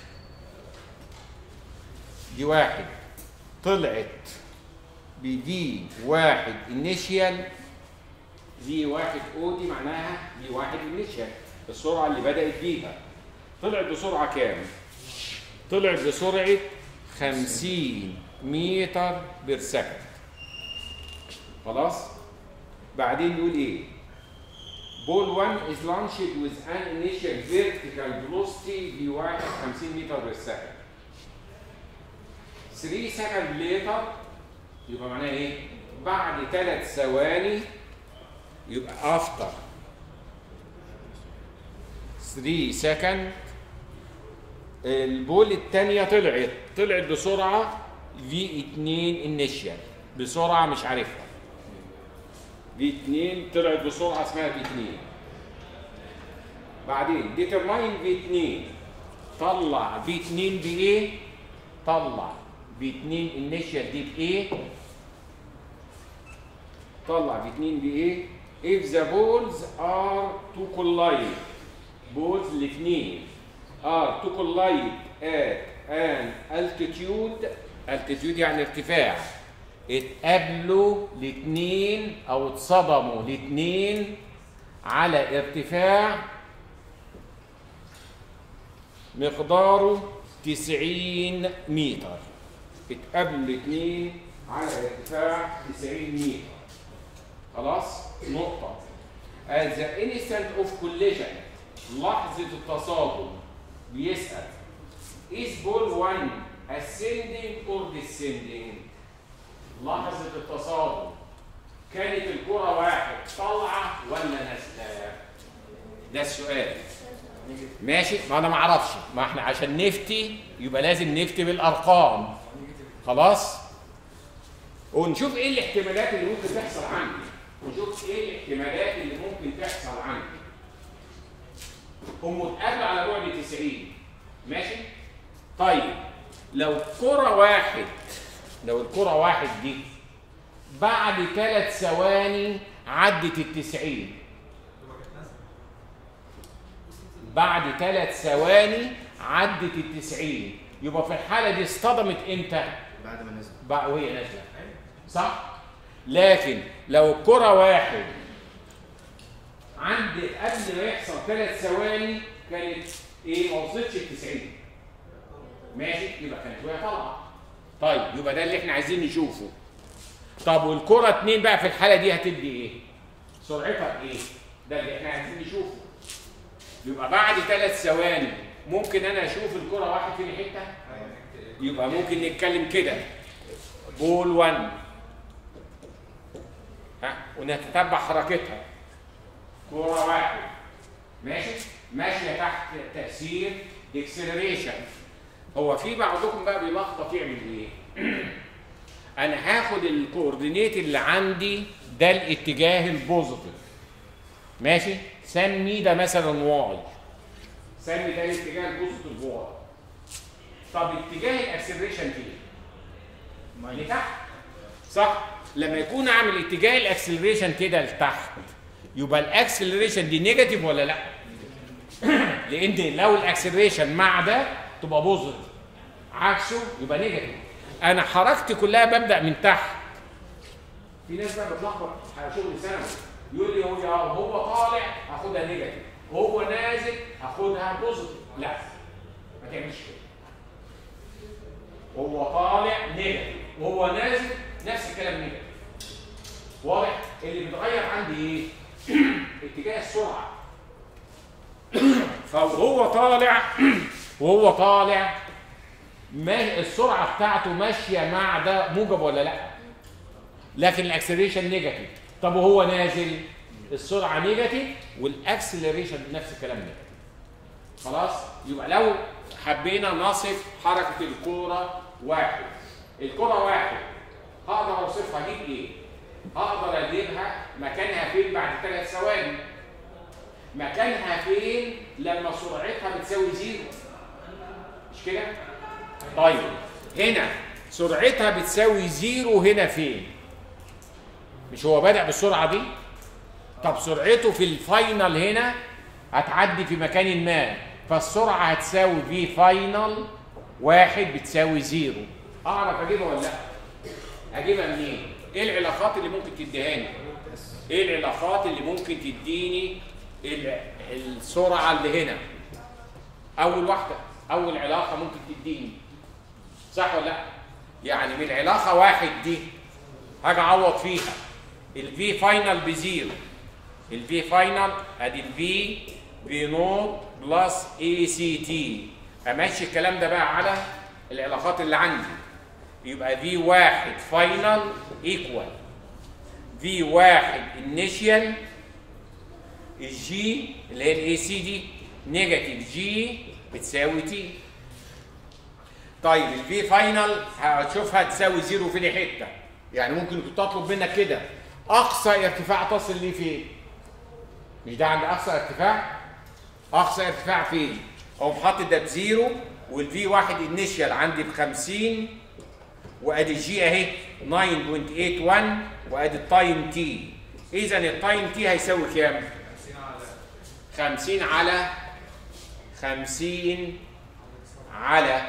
دي واحد طلعت بدي واحد انيشيال دي واحد او دي معناها دي واحد انيشيال السرعة اللي بدأت بيها طلعت بسرعة كام؟ طلع بسرعة 50 متر بير سكند خلاص بعدين يقول ايه بول 1 is launched with an initial vertical velocity v 1 50 متر بير سكند 3 سكند later يبقى معناها ايه بعد ثلاث ثواني يبقى after 3 سكند البول الثانية طلعت طلعت بسرعة في 2 انيشيال بسرعة مش عارفها في 2 طلعت بسرعة اسمها في 2 بعدين ديترماين في 2 طلع في 2 بايه؟ طلع في 2 انيشيال دي بايه؟ طلع في 2 بايه؟ if the balls are to collide balls الاثنين are to collide at an altitude altitude يعني ارتفاع اتقابلوا الاثنين او اتصدموا الاثنين على ارتفاع مقداره 90 متر اتقابلوا الاثنين على ارتفاع 90 متر خلاص نقطة at the instant of collision لحظة التصادم بيسأل is ball 1 ascending or descending لحظة التصادم كانت الكرة واحد طالعة ولا نازلة ده السؤال ماشي ما انا ما اعرفش ما احنا عشان نفتي يبقى لازم نفتي بالارقام خلاص ونشوف ايه الاحتمالات اللي ممكن تحصل عندي ونشوف ايه الاحتمالات اللي ممكن تحصل عندي هم اتقابلوا على بعد 90 ماشي طيب لو كرة واحد لو الكرة واحد دي بعد ثلاث ثواني عدت التسعين بعد ثلاث ثواني عدت التسعين يبقى في الحالة دي اصطدمت امتى؟ بعد ما نزل بقى وهي نازلة صح؟ لكن لو الكرة واحد عند قبل ما يحصل ثلاث ثواني كانت ايه ما وصلتش ال 90 ماشي يبقى كانت وهي طالعه طيب يبقى ده اللي احنا عايزين نشوفه طب والكرة اتنين بقى في الحالة دي هتدي ايه؟ سرعتها ايه؟ ده اللي احنا عايزين نشوفه يبقى بعد ثلاث ثواني ممكن انا اشوف الكرة واحد فين حتة؟ يبقى ممكن نتكلم كده بول 1 ها ونتتبع حركتها كرة واحد ماشي ماشية تحت تأثير اكسلريشن هو في بعضكم بقى بيلخبط يعمل ايه انا هاخد الكوردينيت اللي عندي ده الاتجاه البوزيتيف ماشي سمي ده مثلا واي سمي ده الاتجاه البوزيتيف واي طب اتجاه الاكسلريشن فين لتحت صح لما يكون عامل اتجاه الاكسلريشن كده لتحت يبقى الاكسلريشن دي نيجاتيف ولا لا لان لو الاكسلريشن مع ده تبقى بوزيتيف عكسه يبقى نيجاتيف انا حركتي كلها ببدا من تحت في ناس بقى بتلخبط على شغل ثانوي يقول لي هو هو طالع هاخدها نيجاتيف هو نازل هاخدها بوزيتيف لا ما تعملش كده هو طالع نيجاتيف وهو نازل نفس الكلام نيجاتيف واضح اللي بيتغير عندي ايه اتجاه السرعه فهو طالع وهو طالع ما السرعه بتاعته ماشيه مع ده موجب ولا لا لكن الاكسلريشن نيجاتيف طب وهو نازل السرعه نيجاتيف والاكسلريشن نفس الكلام نيجاتيف خلاص يبقى لو حبينا نصف حركه الكوره واحد الكوره واحد هقدر اوصفها اجيب ايه هقدر اجيبها مكانها فين بعد ثلاث ثواني مكانها فين لما سرعتها بتساوي زيرو مش كده طيب هنا سرعتها بتساوي زيرو هنا فين مش هو بدأ بالسرعة دي طب سرعته في الفاينل هنا هتعدي في مكان ما فالسرعة هتساوي في فاينل واحد بتساوي زيرو اعرف اجيبها ولا لا اجيبها منين ايه العلاقات اللي ممكن تديهاني ايه العلاقات اللي ممكن تديني ال- السرعة اللي هنا اول واحدة اول علاقة ممكن تديني صح ولا لا يعني من العلاقة واحد دي هاجي اعوض فيها الفي فاينل بزيرو الفي فاينل ادي الفي في نوت بلس اي سي تي امشي الكلام ده بقى على العلاقات اللي عندي يبقى في واحد فاينل ايكوال في واحد انيشيال الجي اللي هي الاي سي دي نيجاتيف جي بتساوي تي طيب الفي فاينل هتشوفها تساوي زيرو في دي حته يعني ممكن كنت اطلب منك كده اقصى ارتفاع تصل ليه فين مش ده عند اقصى ارتفاع اقصى ارتفاع فين اقوم حاطط ده بزيرو والفي واحد انيشال عندي ب 50 وادي الجي اهي 9.81 وادي التايم تي اذا التايم تي هيساوي كام 50 على 50 على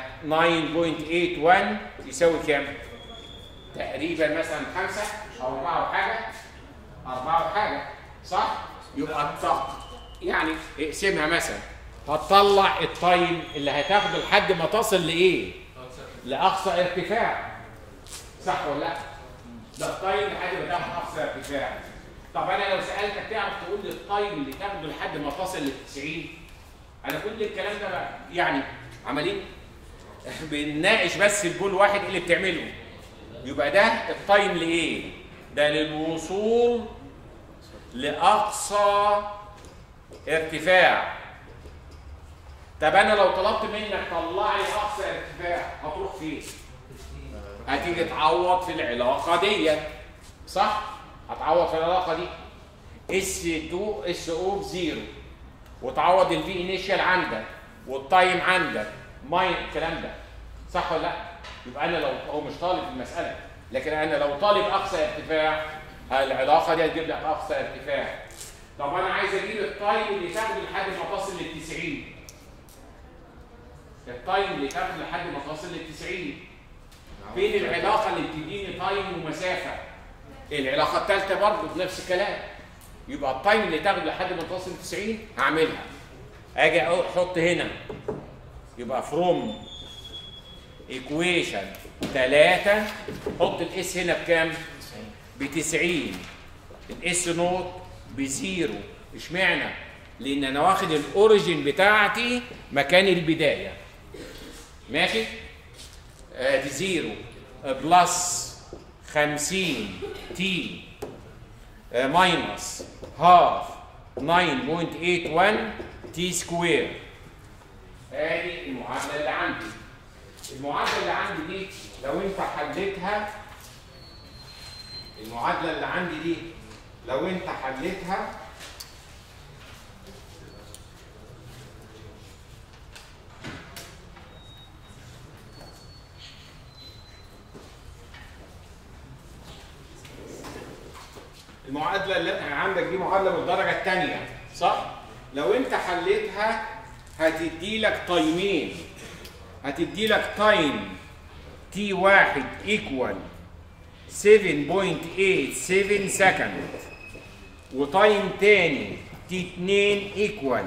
9.81 يساوي كام تقريبا مثلا خمسة او اربعة وحاجة اربعة وحاجة صح يبقى الضغط يعني اقسمها مثلا هتطلع التايم اللي هتاخده لحد ما تصل لايه لاقصى ارتفاع صح ولا لا ده التايم لحد ما تاخد اقصى ارتفاع طب انا لو سالتك تعرف تقول لي التايم اللي تاخده لحد ما تصل لل 90 انا كل الكلام ده بقى يعني عمالين بنناقش بس الجول واحد اللي بتعمله يبقى ده التايم لايه ده للوصول لاقصى ارتفاع طب انا لو طلبت منك طلع لي اقصى ارتفاع هتروح فين هتيجي تعوض في العلاقه دي صح هتعوض في العلاقه دي اس 2 اس او بزيرو وتعوض الفي انيشال عندك والتايم عندك ماين الكلام ده صح ولا لا يبقى انا لو هو مش طالب المساله لكن انا لو طالب اقصى ارتفاع العلاقه دي هتجيب لك اقصى ارتفاع طب انا عايز اجيب التايم اللي تاخده لحد ما تصل لل 90 التايم اللي تاخده لحد ما تصل لل 90 فين العلاقه اللي بتديني تايم ومسافه العلاقه الثالثه برضه بنفس الكلام يبقى التايم اللي تاخده لحد ما توصل 90 هعملها اجي احط هنا يبقى فروم ايكويشن 3 حط الاس هنا بكام؟ ب 90 الاس نوت بزيرو اشمعنى؟ لان انا واخد الاوريجين بتاعتي مكان البدايه ماشي؟ ادي زيرو بلس 50 تي ماينس هاف 9.81 تي سكوير ادي المعادله اللي عندي المعادله اللي عندي دي لو انت حليتها المعادله اللي عندي دي لو انت حليتها المعادله اللي انت عندك دي معادله من الدرجه الثانيه صح لو انت حليتها هتدي لك تايمين هتدي لك تايم تي واحد ايكوال 7.87 سكند وتايم تاني تي 2 ايكوال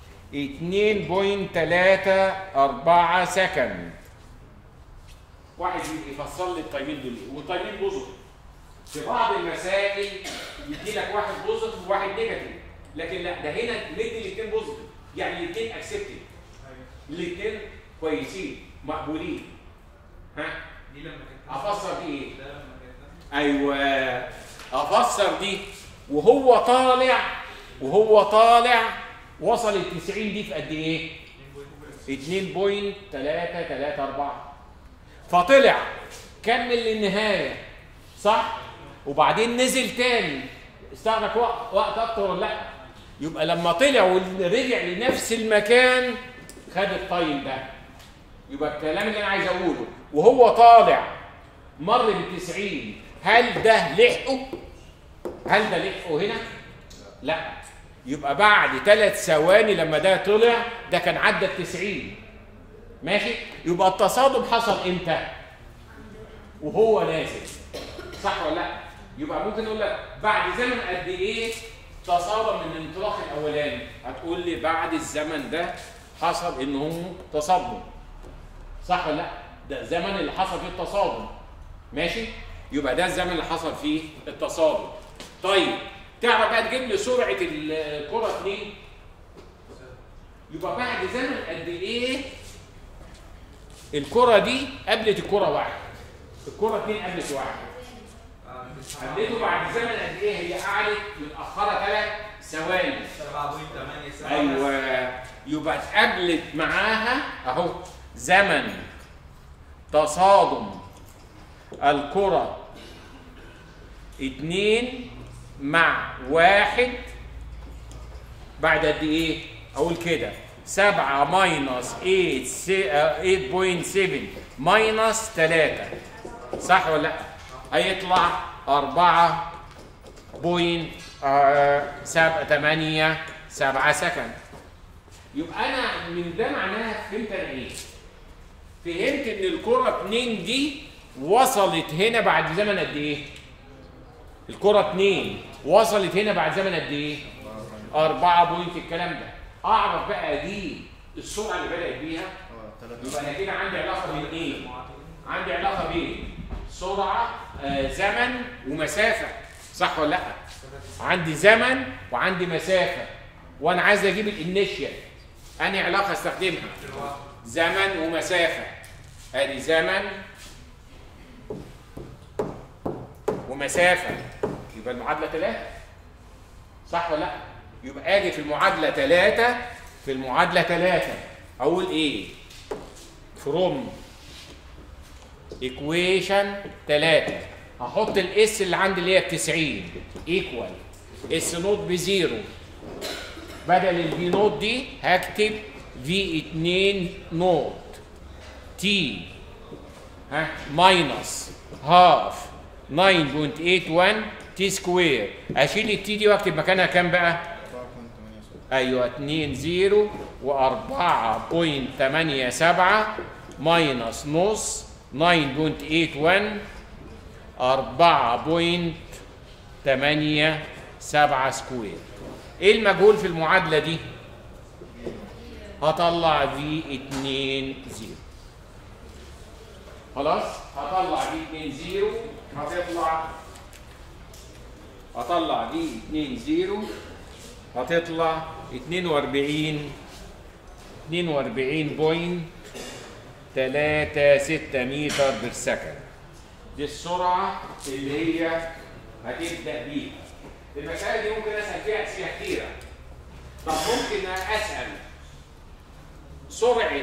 2.34 سكند واحد يفصل لي التايمين دول ايه والتايمين بوزيتيف في بعض المسائل يدي لك واحد بوزيتيف وواحد نيجاتيف لكن لا ده هنا مدي الاثنين بوزيتيف يعني الاثنين اكسبتد الاثنين كويسين مقبولين ها دي لما كانت افسر دي ايه ده لما كانت ايوه افسر دي وهو طالع وهو طالع وصل ال 90 دي في قد ايه 2.334 فطلع كمل للنهايه صح وبعدين نزل تاني استغرق وقت وقت اكتر ولا لا يبقى لما طلع ورجع لنفس المكان خد التايم ده يبقى الكلام اللي انا عايز اقوله وهو طالع مر بال 90 هل ده لحقه؟ هل ده لحقه هنا؟ لا يبقى بعد ثلاث ثواني لما ده طلع ده كان عدى ال 90 ماشي؟ يبقى التصادم حصل امتى؟ وهو نازل صح ولا لا؟ يبقى ممكن نقول لك بعد زمن قد ايه تصادم من الانطلاق الاولاني؟ هتقول لي بعد الزمن ده حصل ان هم تصادم صح ولا لا؟ ده الزمن اللي حصل فيه التصادم ماشي؟ يبقى ده الزمن اللي حصل فيه التصادم. طيب تعرف بقى تجيب لي سرعه الكره 2 يبقى بعد زمن قد ايه الكره دي قابلت الكره واحد الكره 2 قابلت واحد قابلته بعد زمن قد ايه هي قعدت متاخره ثلاث ثواني 7.8 ايوه يبقى اتقابلت معاها اهو زمن تصادم الكرة اتنين مع واحد بعد قد ايه؟ اقول كده سبعة ماينس 8.7 ماينس تلاتة صح ولا لا؟ هيطلع أربعة بوينت سبعة تمانية سبعة سكند يبقى أنا من ده معناها فهمت أنا إيه؟ فهمت إن الكرة اتنين دي وصلت هنا بعد زمن قد ايه؟ الكرة اتنين وصلت هنا بعد زمن قد ايه؟ أربعة بوينت الكلام ده أعرف بقى دي السرعة اللي بدأت بيها اه يبقى أنا كده عندي علاقة بين إيه؟ عندي علاقة بين سرعة آه زمن ومسافة صح ولا لأ؟ عندي زمن وعندي مسافة وأنا عايز أجيب الإنيشيال أنهي علاقة استخدمها؟ زمن ومسافة ادي زمن ومسافة يبقى المعادلة ثلاثة صح ولا لا؟ يبقى اجي في المعادلة ثلاثة في المعادلة ثلاثة اقول ايه؟ فروم ايكويشن ثلاثة هحط الاس اللي عندي اللي هي ب 90 ايكوال اس نوت بزيرو بدل البي نوت دي هكتب في 2 نوت تي ها ماينس هاف 9.81 تي سكوير اشيل التي دي واكتب مكانها كام بقى؟ 4.87 ايوه 2 0 و4.87 ماينس نص 9.81 4.87 سكوير ايه المجهول في المعادله دي؟ هطلع في 2 0 خلاص هطلع في 2 0 هتطلع هطلع في 2 0 هتطلع 42 42 بوينت 3 6 متر بالسكند دي السرعة اللي هي هتبدأ بيها المسائل دي ممكن أسأل فيها أسئلة كتيرة طب ممكن أسأل سرعه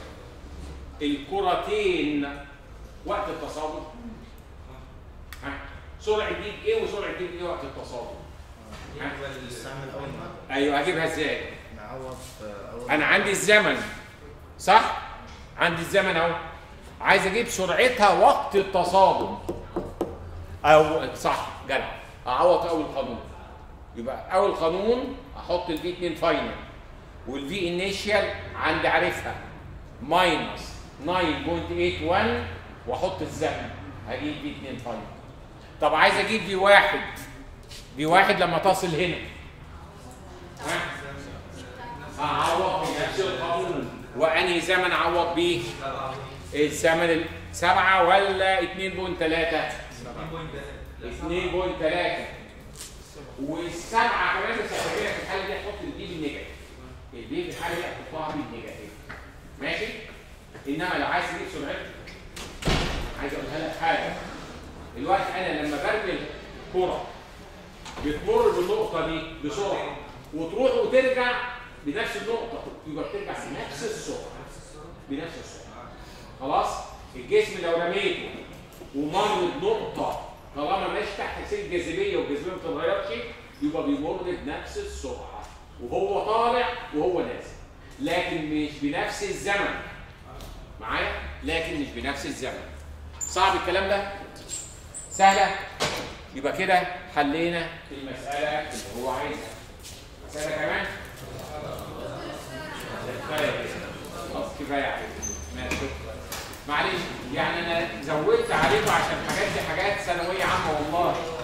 الكرتين وقت التصادم ها سرعه دي بايه وسرعه دي بايه وقت التصادم نستعمل اول ما ايوه هجيبها ازاي نعوض في اول انا عندي الزمن صح عندي الزمن اهو عايز اجيب سرعتها وقت التصادم او صح جدع اعوض اول قانون يبقى اول قانون احط الفي 2 فاينل والفي انيشال عندي عارفها ماينس 9.81 واحط الزمن هجيب في 2 فاينل طب عايز اجيب في واحد في واحد لما تصل هنا ها اعوض بنفس القانون وانهي زمن اعوض بيه الزمن السبعة ولا 2.3 2.3 والسبعة كمان بس هتجيلك في الحالة دي هتحط البي بالنيجاتيف البي في الحالة دي هتحطها بالنيجاتيف ماشي انما لو عايز تجيب سرعتها عايز اقولها لك حاجة الوقت انا لما برمي الكرة بتمر بالنقطة دي بسرعة وتروح وترجع بنفس النقطة يبقى بترجع بنفس السرعة بنفس السرعة خلاص الجسم لو رميته ومر بنقطة طالما ماشي تحت تأثير الجاذبية والجاذبية ما بتتغيرش يبقى بيمر بنفس السرعة وهو طالع وهو نازل لكن مش بنفس الزمن معايا لكن مش بنفس الزمن صعب الكلام ده سهلة يبقى كده حلينا المسألة اللي هو عايزها مسألة كمان كفاية كده. خلاص كفاية عليك ماشي معلش يعني انا زودت عليكم عشان الحاجات دي حاجات ثانوية عامة والله